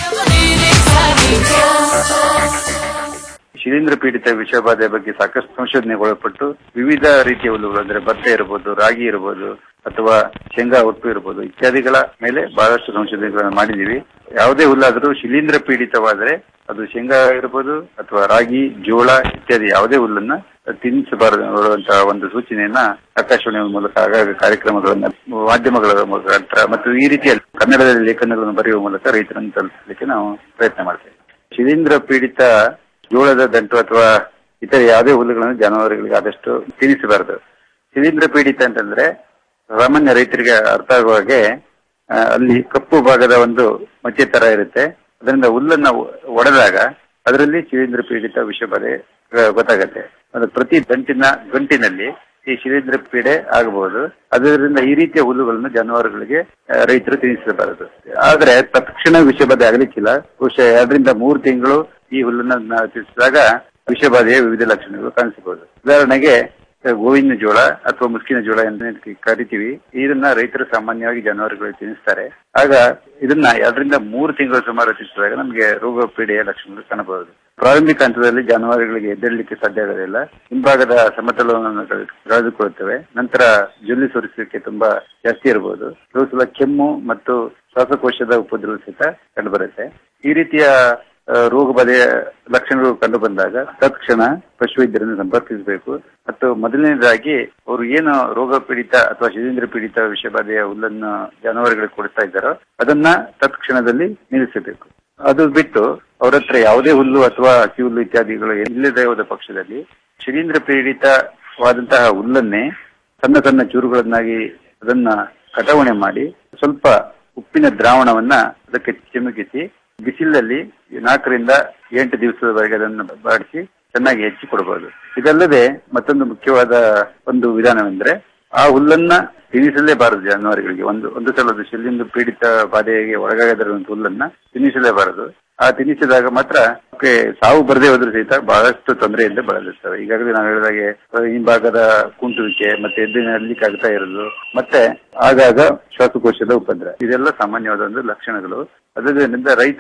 ಶಿಲೀಂಧ್ರ ಪೀಡಿತ ವಿಷಬಾಧೆ ಬಗ್ಗೆ ಸಾಕಷ್ಟು ಸಂಶೋಧನೆಗೆ ಒಳಪಟ್ಟು ವಿವಿಧ ರೀತಿಯ ಹುಲ್ಲುಗಳು ಅಂದ್ರೆ ಭತ್ತ ಇರಬಹುದು ರಾಗಿ ಇರಬಹುದು ಅಥವಾ ಶೇಂಗಾ ಒಟ್ಟು ಇರಬಹುದು ಇತ್ಯಾದಿಗಳ ಮೇಲೆ ಬಹಳಷ್ಟು ಸಂಶೋಧನೆಗಳನ್ನು ಮಾಡಿದೀವಿ ಯಾವುದೇ ಹುಲ್ಲಾದರೂ ಶಿಲೀಂಧ್ರ ಪೀಡಿತವಾದರೆ ಅದು ಶೇಂಗಾ ಇರಬಹುದು ಅಥವಾ ರಾಗಿ ಜೋಳ ಇತ್ಯಾದಿ ಯಾವುದೇ ಹುಲ್ಲನ್ನ ತಿನ್ನಿಸಬಾರದು ಅನ್ನುವಂತಹ ಒಂದು ಸೂಚನೆಯನ್ನ ಆಕಾಶವಾಣಿಯ ಮೂಲಕ ಆಗಾಗ ಕಾರ್ಯಕ್ರಮಗಳನ್ನ ಮಾಧ್ಯಮಗಳ ಮುಖಾಂತರ ಮತ್ತು ಈ ರೀತಿಯ ಕನ್ನಡದಲ್ಲಿ ಲೇಖನಗಳನ್ನು ಬರೆಯುವ ಮೂಲಕ ರೈತರನ್ನು ತಲುಪಿಸಲಿಕ್ಕೆ ನಾವು ಪ್ರಯತ್ನ ಮಾಡ್ತೇವೆ ಶಿಲೀಂಧ್ರ ಪೀಡಿತ ಜೋಳದ ದಂಟು ಅಥವಾ ಇತರ ಯಾವುದೇ ಹುಲ್ಲುಗಳನ್ನು ಜಾನುವಾರುಗಳಿಗೆ ಆದಷ್ಟು ತಿನ್ನಿಸಬಾರದು ಶಿಲೀಂಧ್ರ ಪೀಡಿತ ಅಂತಂದ್ರೆ ಸಾಮಾನ್ಯ ರೈತರಿಗೆ ಅರ್ಥ ಆಗುವ ಹಾಗೆ ಆ, ಅಲ್ಲಿ ಕಪ್ಪು ಭಾಗದ ಒಂದು ಮಚ್ಚೆ ತರ ಇರುತ್ತೆ ಅದರಿಂದ ಹುಲ್ಲನ್ನ ಒಡೆದಾಗ ಅದರಲ್ಲಿ ಶಿಲೀಂಧ್ರ ಪೀಡಿತ ವಿಷಬಾಧೆ ಆ, ಗೊತ್ತಾಗತ್ತೆ ಅದು ಪ್ರತಿ ದಂಟಿನ ಗಂಟಿನಲ್ಲಿ ಈ ಶಿಲೀಂಧ್ರ ಪೀಡೆ ಆಗಬಹುದು ಅದರಿಂದ ಈ ರೀತಿಯ ಹುಲ್ಲುಗಳನ್ನು ಜಾನುವಾರುಗಳಿಗೆ ಆ, ರೈತರು ತಿನ್ನಿಸಬಾರದು ಆದ್ರೆ ತಕ್ಷಣ ವಿಷಬಾಧೆ ಆಗಲಿಕ್ಕಿಲ್ಲ ಬಹುಶಃ ಎರಡರಿಂದ ಮೂರು ತಿಂಗಳು ಈ ಹುಲ್ಲನ್ನ ನಾವು ತಿನ್ನಿಸಿದಾಗ ವಿಷಬಾಧೆಯ ವಿವಿಧ ಲಕ್ಷಣಗಳು ಕಾಣಿಸಬಹುದು ಉದಾಹರಣೆಗೆ ಗೋವಿನ ಜೋಳ ಅಥವಾ ಮುಸ್ಕಿನ ಜೋಳ ಅಂತ ಇದಕ್ಕೆ ಕರಿತೀವಿ ಇದನ್ನ ರೈತರು ಸಾಮಾನ್ಯವಾಗಿ ಜಾನುವಾರುಗಳಿಗೆ ತಿನ್ನಿಸ್ತಾರೆ ಆಗ ಇದನ್ನ ಎರಡರಿಂದ ಮೂರು ತಿಂಗಳು ಸುಮಾರು ತಿನ್ನಿಸಿದಾಗ ನಮಗೆ ರೋಗ ಪೀಡೆಯ ಲಕ್ಷಣಗಳು ಕಾಣಬಹುದು ಪ್ರಾರಂಭಿಕ ಹಂತದಲ್ಲಿ ಜಾನುವಾರುಗಳಿಗೆ ಎದ್ದೇಳಲಿಕ್ಕೆ ಸಾಧ್ಯ ಆಗೋದಿಲ್ಲ ಹಿಂಭಾಗದ ಸಮತಲವನ್ನು ಕಳೆ- ಕಳೆದುಕೊಳ್ಳುತ್ತವೆ ನಂತರ ಜೊಲ್ಲಿ ಸುರಿಸಲಿಕ್ಕೆ ತುಂಬಾ ಜಾಸ್ತಿ ಇರಬಹುದು ಕೆಲವು ಸಲ ಕೆಮ್ಮು ಮತ್ತು ಶ್ವಾಸಕೋಶದ ಉಪದ್ರವ ಸಹಿತ ಕಂಡುಬರುತ್ತೆ ಈ ರೀತಿಯ ಆ, ರೋಗ ಬಾಧೆಯ ಲಕ್ಷಣಗಳು ಕಂಡು ಬಂದಾಗ ತತ್ಕ್ಷಣ ಪಶುವೈದ್ಯರನ್ನು ಸಂಪರ್ಕಿಸಬೇಕು ಮತ್ತು ಮೊದಲನೇದಾಗಿ ಅವರು ಏನು ರೋಗ ಪೀಡಿತ ಅಥವಾ ಶಿಲೀಂಧ್ರ ಪೀಡಿತ ವಿಷಬಾಧೆಯ ಹುಲ್ಲನ್ನು ಜಾನುವಾರುಗಳಿಗೆ ಕೊಡ್ತಾ ಇದ್ದಾರೋ ಅದನ್ನ ತತ್ಕ್ಷಣದಲ್ಲಿ ನಿಲ್ಲಿಸಬೇಕು ಅದು ಬಿಟ್ಟು ಅವ್ರ ಹತ್ರ ಯಾವುದೇ ಹುಲ್ಲು ಅಥವಾ ಹಸಿ ಹುಲ್ಲು ಇತ್ಯಾದಿಗಳು ಇಲ್ಲದೆ ಹೋದ ಪಕ್ಷದಲ್ಲಿ ಶಿಲೀಂಧ್ರ ಪೀಡಿತವಾದಂತಹ ಹುಲ್ಲನ್ನೇ ಸಣ್ಣ ಸಣ್ಣ ಚೂರುಗಳನ್ನಾಗಿ ಅದನ್ನ ಕಟಾವಣೆ ಮಾಡಿ ಸ್ವಲ್ಪ ಉಪ್ಪಿನ ದ್ರಾವಣವನ್ನ ಅದಕ್ಕೆ ಚಿಮುಕಿಸಿ ಬಿಸಿಲಲ್ಲಿ ನಾಲ್ಕರಿಂದ ಎಂಟು ದಿವಸದವರೆಗೆ ಅದನ್ನು ಬಾಡಿಸಿ ಚೆನ್ನಾಗಿ ಹೆಚ್ಚಿ ಕೊಡಬಹುದು ಇದಲ್ಲದೆ ಮತ್ತೊಂದು ಮುಖ್ಯವಾದ ಒಂದು ವಿಧಾನವೆಂದ್ರೆ ಆ ಹುಲ್ಲನ್ನ ತಿನ್ನಿಸಲೇಬಾರದು ಜಾನುವಾರುಗಳಿಗೆ ಒಂದು ಒಂದು ಸಲದ ಶಿಲಿಂದು ಪೀಡಿತ ಬಾಧೆಗೆ ಒಳಗಾಗದಿರುವಂತ ಹುಲ್ಲನ್ನ ತಿನ್ನಿಸಲೇಬಾರದು ಆ ತಿನ್ನಿಸಿದಾಗ ಮಾತ್ರ ಅವಕ್ಕೆ ಸಾವು ಬರದೇ ಹೋದ್ರೂ ಸಹಿತ ಬಹಳಷ್ಟು ತೊಂದರೆಯಿಂದ ಬಳಲಿರ್ತವೆ ಈಗಾಗಲೇ ನಾವು ಹೇಳಿದಾಗೆ ಅಹ್, ಹಿಂಭಾಗದ ಕುಂಟುವಿಕೆ ಮತ್ತೆ ಎದ್ದಿನಲ್ಲಿ ಆಗ್ತಾ ಇರೋದು ಮತ್ತೆ ಆಗಾಗ ಶ್ವಾಸಕೋಶದ ಉಪದ್ರ ಇದೆಲ್ಲ ಸಾಮಾನ್ಯವಾದ ಒಂದು ಲಕ್ಷಣಗಳು ಅದರಿಂದ ರೈತರು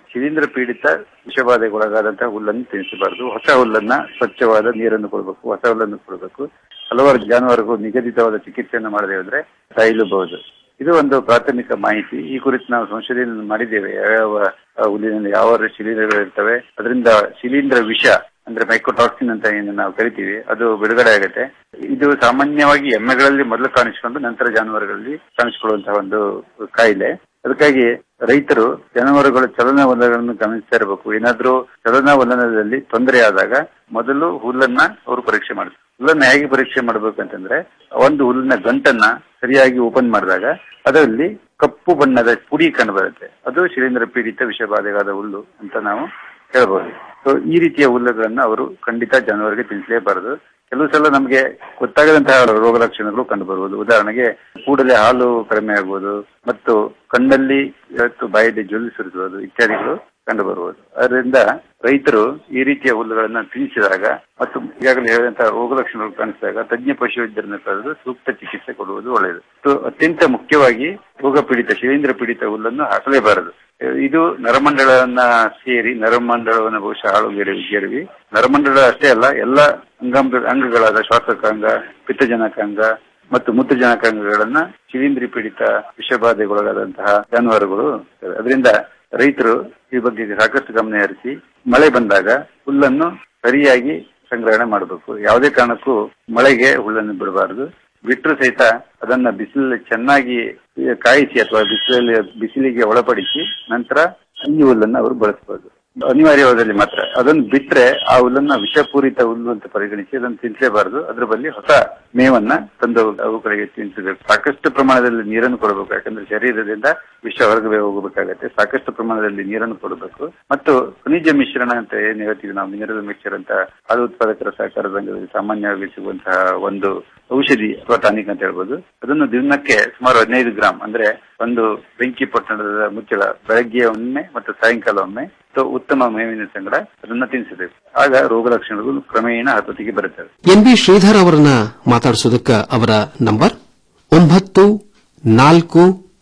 ಶಿಲೀಂಧ್ರ ಪೀಡಿತ ವಿಷಬಾಧೆಗೊಳಗಾದಂತಹ ಹುಲ್ಲನ್ನು ತಿನ್ನಿಸಬಾರದು ಹೊಸ ಹುಲ್ಲನ್ನ ಸ್ವಚ್ಛವಾದ ನೀರನ್ನು ಕೊಡಬೇಕು ಹೊಸ ಹುಲ್ಲನ್ನು ಕೊಡಬೇಕು ಹಲವಾರು ಜಾನುವಾರುಗಳು ನಿಗದಿತವಾದ ಚಿಕಿತ್ಸೆಯನ್ನು ಮಾಡದೆ ಹೋದ್ರೆ ಸಾಯಲೂಬಹುದು ಇದು ಒಂದು ಪ್ರಾಥಮಿಕ ಮಾಹಿತಿ ಈ ಕುರಿತು ನಾವು ಸಂಶೋಧನೆ ಮಾಡಿದ್ದೇವೆ ಯಾವ್ಯಾವ ಆ, ಹುಲ್ಲಿನಲ್ಲಿ ಯಾವ ಶಿಲೀಂಧ್ರಗಳು ಇರ್ತವೆ ಅದರಿಂದ ಶಿಲೀಂಧ್ರ ವಿಷ ಅಂದ್ರೆ ಮೈಕ್ರೋಟಾಕ್ಸಿನ್ ಅಂತ ಏನು ನಾವು ಕರಿತೀವಿ ಅದು ಬಿಡುಗಡೆ ಆಗುತ್ತೆ ಇದು ಸಾಮಾನ್ಯವಾಗಿ ಎಮ್ಮೆಗಳಲ್ಲಿ ಮೊದಲು ಕಾಣಿಸಿಕೊಂಡು ನಂತರ ಜಾನುವಾರುಗಳಲ್ಲಿ ಕಾಣಿಸಿಕೊಳ್ಳುವಂತಹ ಒಂದು ಕಾಯಿಲೆ ಅದಕ್ಕಾಗಿ ರೈತರು ಜಾನುವಾರುಗಳ ಚಲನವಲನಗಳನ್ನು ಗಮನಿಸ್ತಾ ಇರಬೇಕು ಏನಾದ್ರೂ ಚಲನವಲನದಲ್ಲಿ ತೊಂದರೆ ಆದಾಗ ಮೊದಲು ಹುಲ್ಲನ್ನ ಅವರು ಪರೀಕ್ಷೆ ಮಾಡ್ತಾರೆ ಹುಲ್ಲನ್ನ ಹೇಗೆ ಪರೀಕ್ಷೆ ಮಾಡಬೇಕು ಅಂತಂದ್ರೆ ಒಂದು ಹುಲ್ಲಿನ ಗಂಟನ್ನ ಸರಿಯಾಗಿ ಓಪನ್ ಮಾಡಿದಾಗ ಅದರಲ್ಲಿ ಕಪ್ಪು ಬಣ್ಣದ ಪುಡಿ ಕಂಡು ಬರುತ್ತೆ ಅದು ಶಿಲೀಂಧ್ರ ಪೀಡಿತ ವಿಷಬಾಧೆಗಾದ ಹುಲ್ಲು ಅಂತ ನಾವು ಹೇಳ್ಬೋದು ಸೊ ಈ ರೀತಿಯ ಹುಲ್ಲುಗಳನ್ನ ಅವರು ಖಂಡಿತ ಜಾನುವಾರಿಗೆ ತಿನ್ನಿಸಲೇಬಾರದು ಕೆಲವು ಸಲ ನಮಗೆ ಗೊತ್ತಾಗದಂತಹ ರೋಗ ಲಕ್ಷಣಗಳು ಕಂಡು ಬರುವುದು ಉದಾಹರಣೆಗೆ ಕೂಡಲೇ ಹಾಲು ಕಡಿಮೆ ಆಗುವುದು ಮತ್ತು ಕಣ್ಣಲ್ಲಿ ಮತ್ತು ಬಾಯಲ್ಲಿ ಜೊಲ್ಲು ಸುರಿಸುವುದು ಇತ್ಯಾದಿಗಳು ಕಂಡು ಬರುವುದು ಅದರಿಂದ ರೈತರು ಈ ರೀತಿಯ ಹುಲ್ಲುಗಳನ್ನ ತಿನ್ನಿಸಿದಾಗ ಮತ್ತು ಈಗಾಗಲೇ ಹೇಳಿದಂತಹ ರೋಗ ಲಕ್ಷಣಗಳು ಕಾಣಿಸಿದಾಗ ತಜ್ಞ ಪಶುವೈದ್ಯರನ್ನು ಕರೆದು ಸೂಕ್ತ ಚಿಕಿತ್ಸೆ ಕೊಡುವುದು ಒಳ್ಳೆಯದು ಮತ್ತು ಅತ್ಯಂತ ಮುಖ್ಯವಾಗಿ ರೋಗ ಪೀಡಿತ ಶಿಲೀಂಧ್ರ ಪೀಡಿತ ಹುಲ್ಲನ್ನು ಹಾಕಲೇಬಾರದು ಇದು ನರಮಂಡಲವನ್ನ ಸೇರಿ ನರಮಂಡಲವನ್ನು ಬಹುಶಃ ಹಾಳುಗೆಡವಿ ಗೆಡವಿ ನರಮಂಡಲ ಅಷ್ಟೇ ಅಲ್ಲ ಎಲ್ಲ ಅಂಗಾಂಗ ಅಂಗಗಳಾದ ಶ್ವಾಸಕಾಂಗ ಪಿತ್ತಜನಕಾಂಗ ಮತ್ತು ಮೂತ್ರಜನಕಾಂಗಗಳನ್ನ ಶಿಲೀಂಧ್ರಿ ಪೀಡಿತ ವಿಷಬಾಧೆಗೊಳಗಾದಂತಹ ಜಾನುವಾರುಗಳು ಅದರಿಂದ ರೈತರು ಈ ಬಗ್ಗೆ ಸಾಕಷ್ಟು ಗಮನ ಹರಿಸಿ ಮಳೆ ಬಂದಾಗ ಹುಲ್ಲನ್ನು ಸರಿಯಾಗಿ ಸಂಗ್ರಹಣೆ ಮಾಡಬೇಕು ಯಾವುದೇ ಕಾರಣಕ್ಕೂ ಮಳೆಗೆ ಹುಲ್ಲನ್ನು ಬಿಡಬಾರದು ಬಿಟ್ಟರು ಸಹಿತ ಅದನ್ನ ಬಿಸಿಲಲ್ಲಿ ಚೆನ್ನಾಗಿ ಕಾಯಿಸಿ ಅಥವಾ ಬಿಸಿಲಲ್ಲಿ ಬಿಸಿಲಿಗೆ ಒಳಪಡಿಸಿ ನಂತರ ಈ ಹುಲ್ಲನ್ನು ಅವರು ಬಳಸಬಹುದು ಅನಿವಾರ್ಯವಾದಲ್ಲಿ ಮಾತ್ರ ಅದನ್ನು ಬಿಟ್ರೆ ಆ ಹುಲ್ಲನ್ನ ವಿಷಪೂರಿತ ಹುಲ್ಲು ಅಂತ ಪರಿಗಣಿಸಿ ಅದನ್ನು ತಿನ್ಸಲೇಬಾರದು ಅದ್ರ ಬಳಿ ಹೊಸ ಮೇವನ್ನ ತಂದು ಅವುಗಳಿಗೆ ತಿನ್ನಿಸಬೇಕು ಸಾಕಷ್ಟು ಪ್ರಮಾಣದಲ್ಲಿ ನೀರನ್ನು ಕೊಡಬೇಕು ಯಾಕಂದ್ರೆ ಶರೀರದಿಂದ ವಿಷ ಹೊರಗೆ ಹೋಗಬೇಕಾಗತ್ತೆ ಸಾಕಷ್ಟು ಪ್ರಮಾಣದಲ್ಲಿ ನೀರನ್ನು ಕೊಡಬೇಕು ಮತ್ತು ಖನಿಜ ಮಿಶ್ರಣ ಅಂತ ಏನ್ ಹೇಳ್ತೀವಿ ನಾವು ಮಿನರಲ್ ಮಿಕ್ಸರ್ ಅಂತ ಹಾಲು ಉತ್ಪಾದಕರ ಸಹಕಾರ ಸಂಘದಲ್ಲಿ ಸಾಮಾನ್ಯವಾಗಿ ಸಿಗುವಂತಹ ಒಂದು ಔಷಧಿ ಅಥವಾ ಟಾನಿಕ್ ಅಂತ ಹೇಳ್ಬೋದು ಅದನ್ನು ದಿನಕ್ಕೆ ಸುಮಾರು ಹದಿನೈದು ಗ್ರಾಮ್ ಅಂದ್ರೆ ಒಂದು ಬೆಂಕಿ ಪಟ್ಟಣದ ಮುಚ್ಚಳ ಬೆಳಗ್ಗೆ ಒಮ್ಮೆ ಮತ್ತು ಸಾಯಂಕಾಲ ಒಮ್ಮೆ ಮತ್ತು ಉತ್ತಮ ಮೇವಿನ ಸಂಗಡ ಅದನ್ನ ತಿನ್ನಿಸಬೇಕು ಆಗ ರೋಗ ಲಕ್ಷಣಗಳು ಕ್ರಮೇಣ ಹತೋಟಿಗೆ ಬರುತ್ತವೆ ಎನ್ ಬಿ ಶ್ರೀಧರ್ ಅವರನ್ನ ಮಾತಾಡಿಸೋದಕ್ಕ ಅವರ ನಂಬರ್ ಒಂಬತ್ತು ನಾಲ್ಕು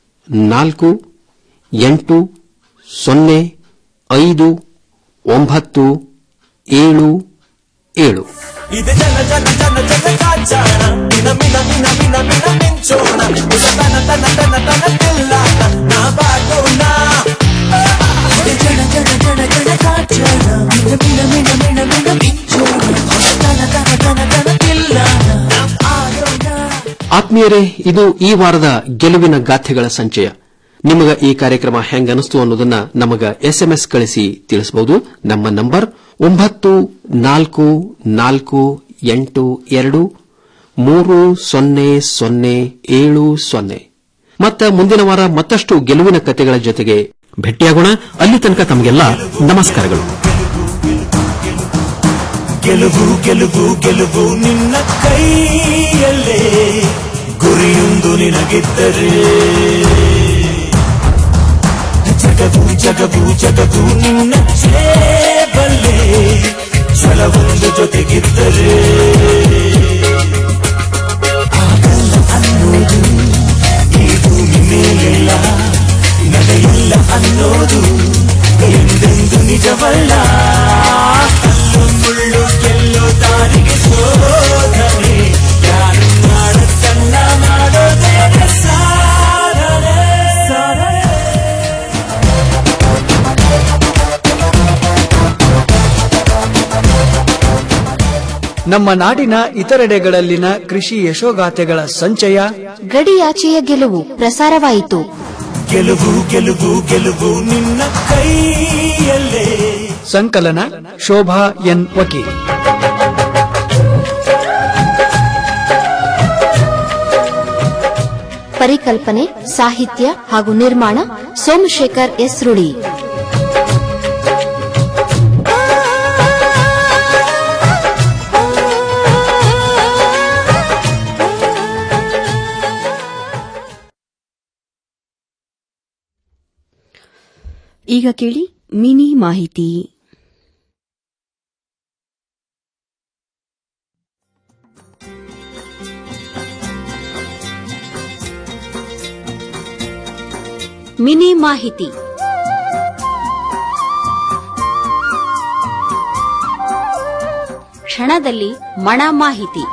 ನಾಲ್ಕು ಎಂಟು ಸೊನ್ನೆ ಐದು ಒಂಬತ್ತು ಏಳು ಏಳು ಇದು ಜನ ಜನ ಜನ ಜನ ಕಾಚಾಣ ಮಿನ ಮಿನ ಮಿನ ಮಿನ ಮಿನ ಮಿಂಚೋಣ ಇದು ತನ ತನ ತನ ತನ ತಿಲ್ಲಾಟ ನಾ ಬಾಗೋಣ ಇದು ಜನ ಜನ ಜನ ಜನ ಕಾಚಾಣ ಮಿನ ಮಿನ ಮಿನ ಮಿನ ಮಿನ ಮಿಂಚೋಣ ಇದು ತನ ತನ ತನ ತನ ತಿಲ್ಲಾಟ ನಾ ಆಡೋಣ ಆತ್ಮೀಯರೇ ಇದು ಈ ವಾರದ ಗೆಲುವಿನ ಗಾಥೆಗಳ ಸಂಚಯ ನಿಮಗ ಈ ಕಾರ್ಯಕ್ರಮ ಹೆಂಗ ಅನಿಸ್ತು ಅನ್ನೋದನ್ನ ನಮಗ ಎಸ್ಎಂಎಸ್ ಕಳಿಸಿ ತಿಳಿಸಬಹುದು ನಮ್ಮ ನಂಬರ್ ಒಂಬತ್ತು ನಾಲ್ಕು ನಾಲ್ಕು ಎಂಟು ಎರಡು ಮೂರು ಸೊನ್ನೆ ಸೊನ್ನೆ ಏಳು ಸೊನ್ನೆ ಮತ್ತ ಮುಂದಿನ ವಾರ ಮತ್ತಷ್ಟು ಗೆಲುವಿನ ಕಥೆಗಳ ಜೊತೆಗೆ ಭೇಟಿಯಾಗೋಣ ಅಲ್ಲಿ ತನಕ ತಮಗೆಲ್ಲ ನಮಸ್ಕಾರಗಳು ಗೆಲುವು ಗೆಲುವು ಗೆಲುವು ನಿನ್ನ ಕೈಯಲ್ಲೇ ಗುರಿಯೊಂದು ನಿನಗಿದ್ದರೆ ಜಗವು ಜಗವು ಜಗವು ನಿನ್ನ ಜೇಬಲ್ಲೇ ಛಲವೊಂದು ಜೊತೆಗಿದ್ದರೆ ಆಗಲ್ಲ ಅನ್ನೋದು ಈ ಭೂಮಿ ಮೇಲಿಲ್ಲ ನಡೆಯಿಲ್ಲ ಅನ್ನೋದು ಎಂದೆಂದು ನಿಜವಲ್ಲ ಕಲ್ಲು ಮುಳ್ಳು ಗೆಲ್ಲೋ ದಾರಿಗೆ ಶೋಧನೆ ಯಾರು ಮಾಡ ಸಣ್ಣ ಮಾಡೋದೇ ಸಾಧನೆ ಸಾಧನೆ ನಮ್ಮ ನಾಡಿನ ಇತರೆಡೆಗಳಲ್ಲಿನ ಕೃಷಿ ಯಶೋಗಾಥೆಗಳ ಸಂಚಯ ಗಡಿಯಾಚೆಯ ಗೆಲುವು ಪ್ರಸಾರವಾಯಿತು ಗೆಲುವು ಗೆಲುವು ಗೆಲುವು ನಿನ್ನ ಕೈಯಲ್ಲೇ ಸಂಕಲನ ಶೋಭಾ ಎನ್ ವಕೀಲ್ ಪರಿಕಲ್ಪನೆ ಸಾಹಿತ್ಯ ಹಾಗೂ ನಿರ್ಮಾಣ ಸೋಮಶೇಖರ್ ಎಸ್ ರುಳಿ ಈಗ ಕೇಳಿ ಮಿನಿ ಮಾಹಿತಿ ಮಿನಿ ಮಾಹಿತಿ ಕ್ಷಣದಲ್ಲಿ ಮಣ ಮಾಹಿತಿ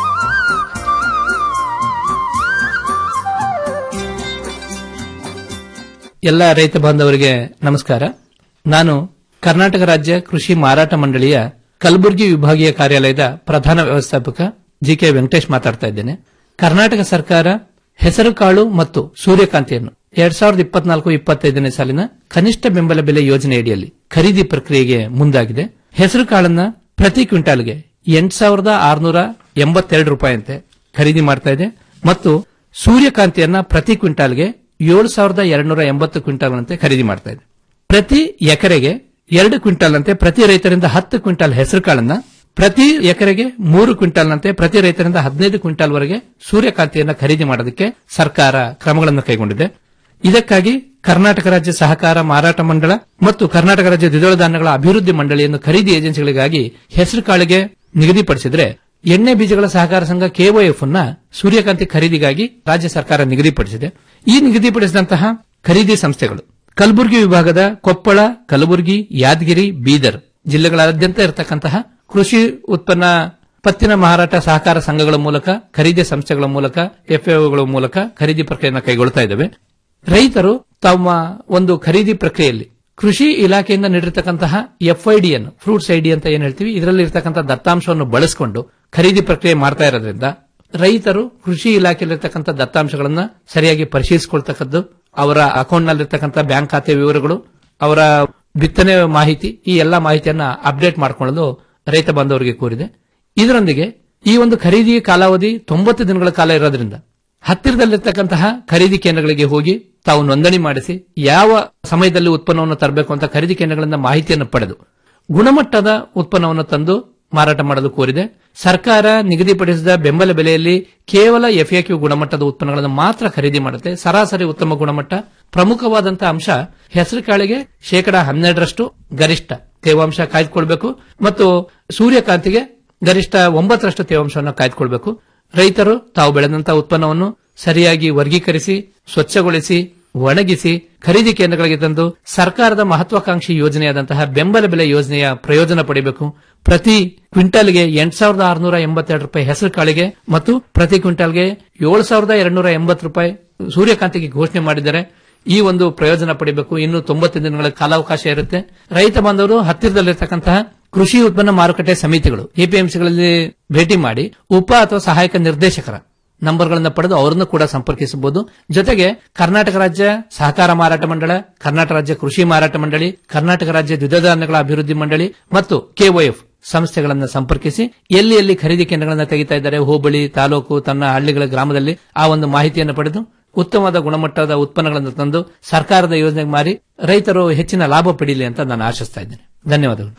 ಎಲ್ಲ ರೈತ ಬಾಂಧವರಿಗೆ ನಮಸ್ಕಾರ ನಾನು ಕರ್ನಾಟಕ ರಾಜ್ಯ ಕೃಷಿ ಮಾರಾಟ ಮಂಡಳಿಯ ಕಲಬುರಗಿ ವಿಭಾಗೀಯ ಕಾರ್ಯಾಲಯದ ಪ್ರಧಾನ ವ್ಯವಸ್ಥಾಪಕ ಜಿ ಕೆ ವೆಂಕಟೇಶ್ ಮಾತಾಡ್ತಾ ಇದ್ದೇನೆ ಕರ್ನಾಟಕ ಸರ್ಕಾರ ಹೆಸರುಕಾಳು ಮತ್ತು ಸೂರ್ಯಕಾಂತಿಯನ್ನು ಎರಡ್ ಸಾವಿರದ ಇಪ್ಪತ್ನಾಲ್ಕು ಇಪ್ಪತ್ತೈದನೇ ಸಾಲಿನ ಕನಿಷ್ಠ ಬೆಂಬಲ ಬೆಲೆ ಯೋಜನೆಯಡಿಯಲ್ಲಿ ಖರೀದಿ ಪ್ರಕ್ರಿಯೆಗೆ ಮುಂದಾಗಿದೆ ಹೆಸರುಕಾಳನ್ನ ಪ್ರತಿ ಕ್ವಿಂಟಾಲ್ಗೆ ಎಂಟು ಸಾವಿರದ ಆರುನೂರ ಎಂಬತ್ತೆರಡು ರೂಪಾಯಿಯಂತೆ ಖರೀದಿ ಮಾಡ್ತಾ ಇದೆ ಮತ್ತು ಸೂರ್ಯಕಾಂತಿಯನ್ನ ಪ್ರತಿ ಕ್ವಿಂಟಾಲ್ಗೆ ಏಳು ಸಾವಿರದ ಎರಡ್ನೂರ ಎಂಬತ್ತು ಕ್ವಿಂಟಾಲ್ನಂತೆ ಖರೀದಿ ಮಾಡ್ತಾ ಇದೆ ಪ್ರತಿ ಎಕರೆಗೆ ಎರಡು ಕ್ವಿಂಟಾಲ್ ಅಂತೆ ಪ್ರತಿ ರೈತರಿಂದ ಹತ್ತು ಕ್ವಿಂಟಾಲ್ ಹೆಸರುಕಾಳನ್ನ ಪ್ರತಿ ಎಕರೆಗೆ ಮೂರು ಕ್ವಿಂಟಾಲ್ನಂತೆ ಪ್ರತಿ ರೈತರಿಂದ ಹದಿನೈದು ಕ್ವಿಂಟಾಲ್ ವರೆಗೆ ಸೂರ್ಯಕಾಂತಿಯನ್ನ ಖರೀದಿ ಮಾಡೋದಕ್ಕೆ ಸರ್ಕಾರ ಕ್ರಮಗಳನ್ನು ಕೈಗೊಂಡಿದೆ ಇದಕ್ಕಾಗಿ ಕರ್ನಾಟಕ ರಾಜ್ಯ ಸಹಕಾರ ಮಾರಾಟ ಮಂಡಳ ಮತ್ತು ಕರ್ನಾಟಕ ರಾಜ್ಯ ದ್ವಿದಳ ಧಾನ್ಯಗಳ ಅಭಿವೃದ್ಧಿ ಮಂಡಳಿಯನ್ನು ಖರೀದಿ ಏಜೆನ್ಸಿಗಳಿಗಾಗಿ ಹೆಸರುಕಾಳಿಗೆ ನಿಗದಿಪಡಿಸಿದ್ರೆ ಎಣ್ಣೆ ಬೀಜಗಳ ಸಹಕಾರ ಸಂಘ ಕೆಒಎಫ್ ಅನ್ನ ಸೂರ್ಯಕಾಂತಿ ಖರೀದಿಗಾಗಿ ರಾಜ್ಯ ಸರ್ಕಾರ ನಿಗದಿಪಡಿಸಿದೆ ಈ ನಿಗದಿಪಡಿಸಿದಂತಹ ಖರೀದಿ ಸಂಸ್ಥೆಗಳು ಕಲಬುರಗಿ ವಿಭಾಗದ ಕೊಪ್ಪಳ ಕಲಬುರಗಿ ಯಾದಗಿರಿ ಬೀದರ್ ಜಿಲ್ಲೆಗಳಾದ್ಯಂತ ಇರತಕ್ಕಂತಹ ಕೃಷಿ ಉತ್ಪನ್ನ ಪತ್ತಿನ ಮಾರಾಟ ಸಹಕಾರ ಸಂಘಗಳ ಮೂಲಕ ಖರೀದಿ ಸಂಸ್ಥೆಗಳ ಮೂಲಕ ಎಫ್ಎಒಗಳ ಮೂಲಕ ಖರೀದಿ ಪ್ರಕ್ರಿಯೆಯನ್ನು ಕೈಗೊಳ್ತಾ ಇದ್ದಾವೆ ರೈತರು ತಮ್ಮ ಒಂದು ಖರೀದಿ ಪ್ರಕ್ರಿಯೆಯಲ್ಲಿ ಕೃಷಿ ಇಲಾಖೆಯಿಂದ ನೀಡಿರತಕ್ಕಂತಹ ಎಫ್ಐಡಿ ಅನ್ನು ಫ್ರೂಟ್ಸ್ ಐಡಿ ಅಂತ ಏನ್ ಹೇಳ್ತೀವಿ ಇದರಲ್ಲಿ ಇರತಕ್ಕಂತಹ ದತ್ತಾಂಶವನ್ನು ಬಳಸಿಕೊಂಡು ಖರೀದಿ ಪ್ರಕ್ರಿಯೆ ಮಾಡ್ತಾ ಇರೋದ್ರಿಂದ ರೈತರು ಕೃಷಿ ಇಲಾಖೆಯಲ್ಲಿರ್ತಕ್ಕಂಥ ದತ್ತಾಂಶಗಳನ್ನ ಸರಿಯಾಗಿ ಪರಿಶೀಲಿಸಿಕೊಳ್ತಕ್ಕದ್ದು ಅವರ ಅಕೌಂಟ್ನಲ್ಲಿರ್ತಕ್ಕಂಥ ಬ್ಯಾಂಕ್ ಖಾತೆ ವಿವರಗಳು ಅವರ ಬಿತ್ತನೆ ಮಾಹಿತಿ ಈ ಎಲ್ಲಾ ಮಾಹಿತಿಯನ್ನ ಅಪ್ಡೇಟ್ ಮಾಡಿಕೊಳ್ಳಲು ರೈತ ಬಾಂಧವರಿಗೆ ಕೋರಿದೆ ಇದರೊಂದಿಗೆ ಈ ಒಂದು ಖರೀದಿ ಕಾಲಾವಧಿ ತೊಂಬತ್ತು ದಿನಗಳ ಕಾಲ ಇರೋದ್ರಿಂದ ಹತ್ತಿರದಲ್ಲಿರ್ತಕ್ಕಂತಹ ಖರೀದಿ ಕೇಂದ್ರಗಳಿಗೆ ಹೋಗಿ ತಾವು ನೋಂದಣಿ ಮಾಡಿಸಿ ಯಾವ ಸಮಯದಲ್ಲಿ ಉತ್ಪನ್ನವನ್ನು ತರಬೇಕು ಅಂತ ಖರೀದಿ ಕೇಂದ್ರಗಳಿಂದ ಮಾಹಿತಿಯನ್ನು ಪಡೆದು ಗುಣಮಟ್ಟದ ಉತ್ಪನ್ನವನ್ನು ತಂದು ಮಾರಾಟ ಮಾಡಲು ಕೋರಿದೆ ಸರ್ಕಾರ ನಿಗದಿಪಡಿಸಿದ ಬೆಂಬಲ ಬೆಲೆಯಲ್ಲಿ ಕೇವಲ ಎಫ್ಎಕ್ಯೂ ಗುಣಮಟ್ಟದ ಉತ್ಪನ್ನಗಳನ್ನು ಮಾತ್ರ ಖರೀದಿ ಮಾಡುತ್ತೆ ಸರಾಸರಿ ಉತ್ತಮ ಗುಣಮಟ್ಟ ಪ್ರಮುಖವಾದಂತಹ ಅಂಶ ಹೆಸರುಕಾಳಿಗೆ ಶೇಕಡಾ ಹನ್ನೆರಡರಷ್ಟು ಗರಿಷ್ಠ ತೇವಾಂಶ ಕಾಯ್ದುಕೊಳ್ಬೇಕು ಮತ್ತು ಸೂರ್ಯಕಾಂತಿಗೆ ಗರಿಷ್ಠ ಒಂಬತ್ತರಷ್ಟು ತೇವಾಂಶವನ್ನು ಕಾಯ್ದುಕೊಳ್ಬೇಕು ರೈತರು ತಾವು ಬೆಳೆದಂತಹ ಉತ್ಪನ್ನವನ್ನು ಸರಿಯಾಗಿ ವರ್ಗೀಕರಿಸಿ ಸ್ವಚ್ಛಗೊಳಿಸಿ ಒಣಗಿಸಿ ಖರೀದಿ ಕೇಂದ್ರಗಳಿಗೆ ತಂದು ಸರ್ಕಾರದ ಮಹತ್ವಾಕಾಂಕ್ಷಿ ಯೋಜನೆಯಾದಂತಹ ಬೆಂಬಲ ಬೆಲೆ ಯೋಜನೆಯ ಪ್ರಯೋಜನ ಪಡೆಯಬೇಕು ಪ್ರತಿ ಕ್ವಿಂಟಲ್ಗೆ ಎಂಟು ಸಾವಿರದ ಆರುನೂರ ಎಂಬತ್ತೆರಡು ರೂಪಾಯಿ ಹೆಸರು ಕಾಳಿಗೆ ಮತ್ತು ಪ್ರತಿ ಕ್ವಿಂಟಲ್ಗೆ ಏಳು ಸಾವಿರದ ಎರಡ್ನೂರ ಎಂಬತ್ತು ರೂಪಾಯಿ ಸೂರ್ಯಕಾಂತಿಗೆ ಘೋಷಣೆ ಮಾಡಿದ್ದಾರೆ ಈ ಒಂದು ಪ್ರಯೋಜನ ಪಡೆಯಬೇಕು ಇನ್ನು ತೊಂಬತ್ತು ದಿನಗಳ ಕಾಲಾವಕಾಶ ಇರುತ್ತೆ ರೈತ ಬಾಂಧವರು ಹತ್ತಿರದಲ್ಲಿರ್ತಕ್ಕಂತಹ ಕೃಷಿ ಉತ್ಪನ್ನ ಮಾರುಕಟ್ಟೆ ಸಮಿತಿಗಳು ಎಪಿಎಂಸಿಗಳಲ್ಲಿ ಭೇಟಿ ಮಾಡಿ ಉಪ ಅಥವಾ ಸಹಾಯಕ ನಿರ್ದೇಶಕರ ನಂಬರ್ಗಳನ್ನು ಪಡೆದು ಅವರನ್ನು ಕೂಡ ಸಂಪರ್ಕಿಸಬಹುದು ಜೊತೆಗೆ ಕರ್ನಾಟಕ ರಾಜ್ಯ ಸಹಕಾರ ಮಾರಾಟ ಮಂಡಳ ಕರ್ನಾಟಕ ರಾಜ್ಯ ಕೃಷಿ ಮಾರಾಟ ಮಂಡಳಿ ಕರ್ನಾಟಕ ರಾಜ್ಯ ದ್ವಿದಳ ಧಾನ್ಯಗಳ ಅಭಿವೃದ್ಧಿ ಮಂಡಳಿ ಮತ್ತು ಕೆಒಎಫ್ ಸಂಸ್ಥೆಗಳನ್ನು ಸಂಪರ್ಕಿಸಿ ಎಲ್ಲಿ ಎಲ್ಲಿ ಖರೀದಿ ಕೇಂದ್ರಗಳನ್ನು ತೆಗಿತಾ ಇದ್ದಾರೆ ಹೋಬಳಿ ತಾಲೂಕು ತನ್ನ ಹಳ್ಳಿಗಳ ಗ್ರಾಮದಲ್ಲಿ ಆ ಒಂದು ಮಾಹಿತಿಯನ್ನು ಪಡೆದು ಉತ್ತಮವಾದ ಗುಣಮಟ್ಟದ ಉತ್ಪನ್ನಗಳನ್ನು ತಂದು ಸರ್ಕಾರದ ಯೋಜನೆಗೆ ಮಾರಿ ರೈತರು ಹೆಚ್ಚಿನ ಲಾಭ ಪಡೀಲಿ ಅಂತ ನಾನು ಆಶಿಸ್ತಾ ಇದ್ದೇನೆ ಧನ್ಯವಾದಗಳು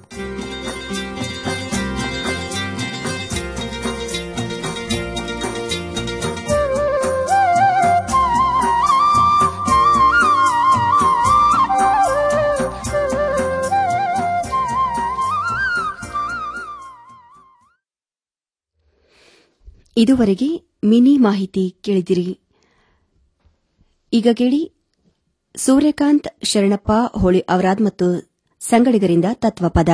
ಇದುವರೆಗೆ ಮಿನಿ ಮಾಹಿತಿ ಕೇಳಿದಿರಿ ಈಗ ಕೇಳಿ ಸೂರ್ಯಕಾಂತ್ ಶರಣಪ್ಪ ಹೋಳಿ ಅವರಾದ್ ಮತ್ತು ಸಂಗಡಿಗರಿಂದ ತತ್ವಪದ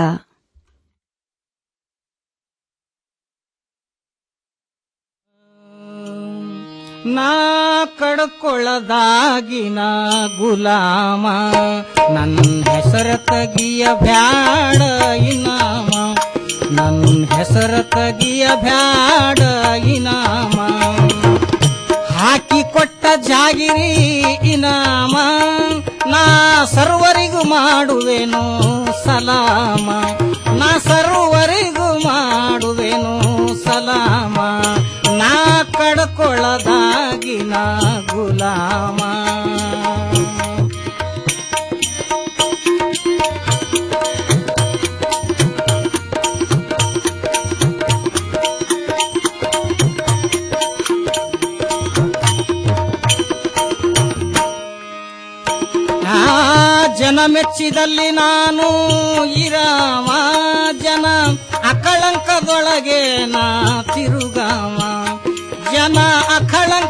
ನಾ ಕಡ್ಕೊಳ್ಳದಾಗಿನ ಗುಲಾಮ ನನ್ನ ಹೆಸರ ತಗಿಯ ಬ್ಯಾಡ ಇನಾಮ ನನ್ನ ಹೆಸರ ತಗಿಯ ಬ್ಯಾಡ ಇನಾಮ ಹಾಕಿ ಕೊಟ್ಟ ಜಾಗಿರಿ ಇನಾಮ ನಾ ಸರ್ವರಿಗೂ ಮಾಡುವೆನು ಸಲಾಮ ನಾ ಸರ್ವರಿಗೂ ಮಾಡುವೆನು ಸಲಾಮ ನಾ ಕಡ್ಕೊಳ್ಳದಾಗಿನ ಗುಲಾಮ ಆ ಜನ ಮೆಚ್ಚಿದಲ್ಲಿ ನಾನು ಇರಾಮ ಜನ ಅಕಳಂಕದೊಳಗೆ ನಾ ತಿರುಗಾಮ ಜನ ಅಕಳಂಕ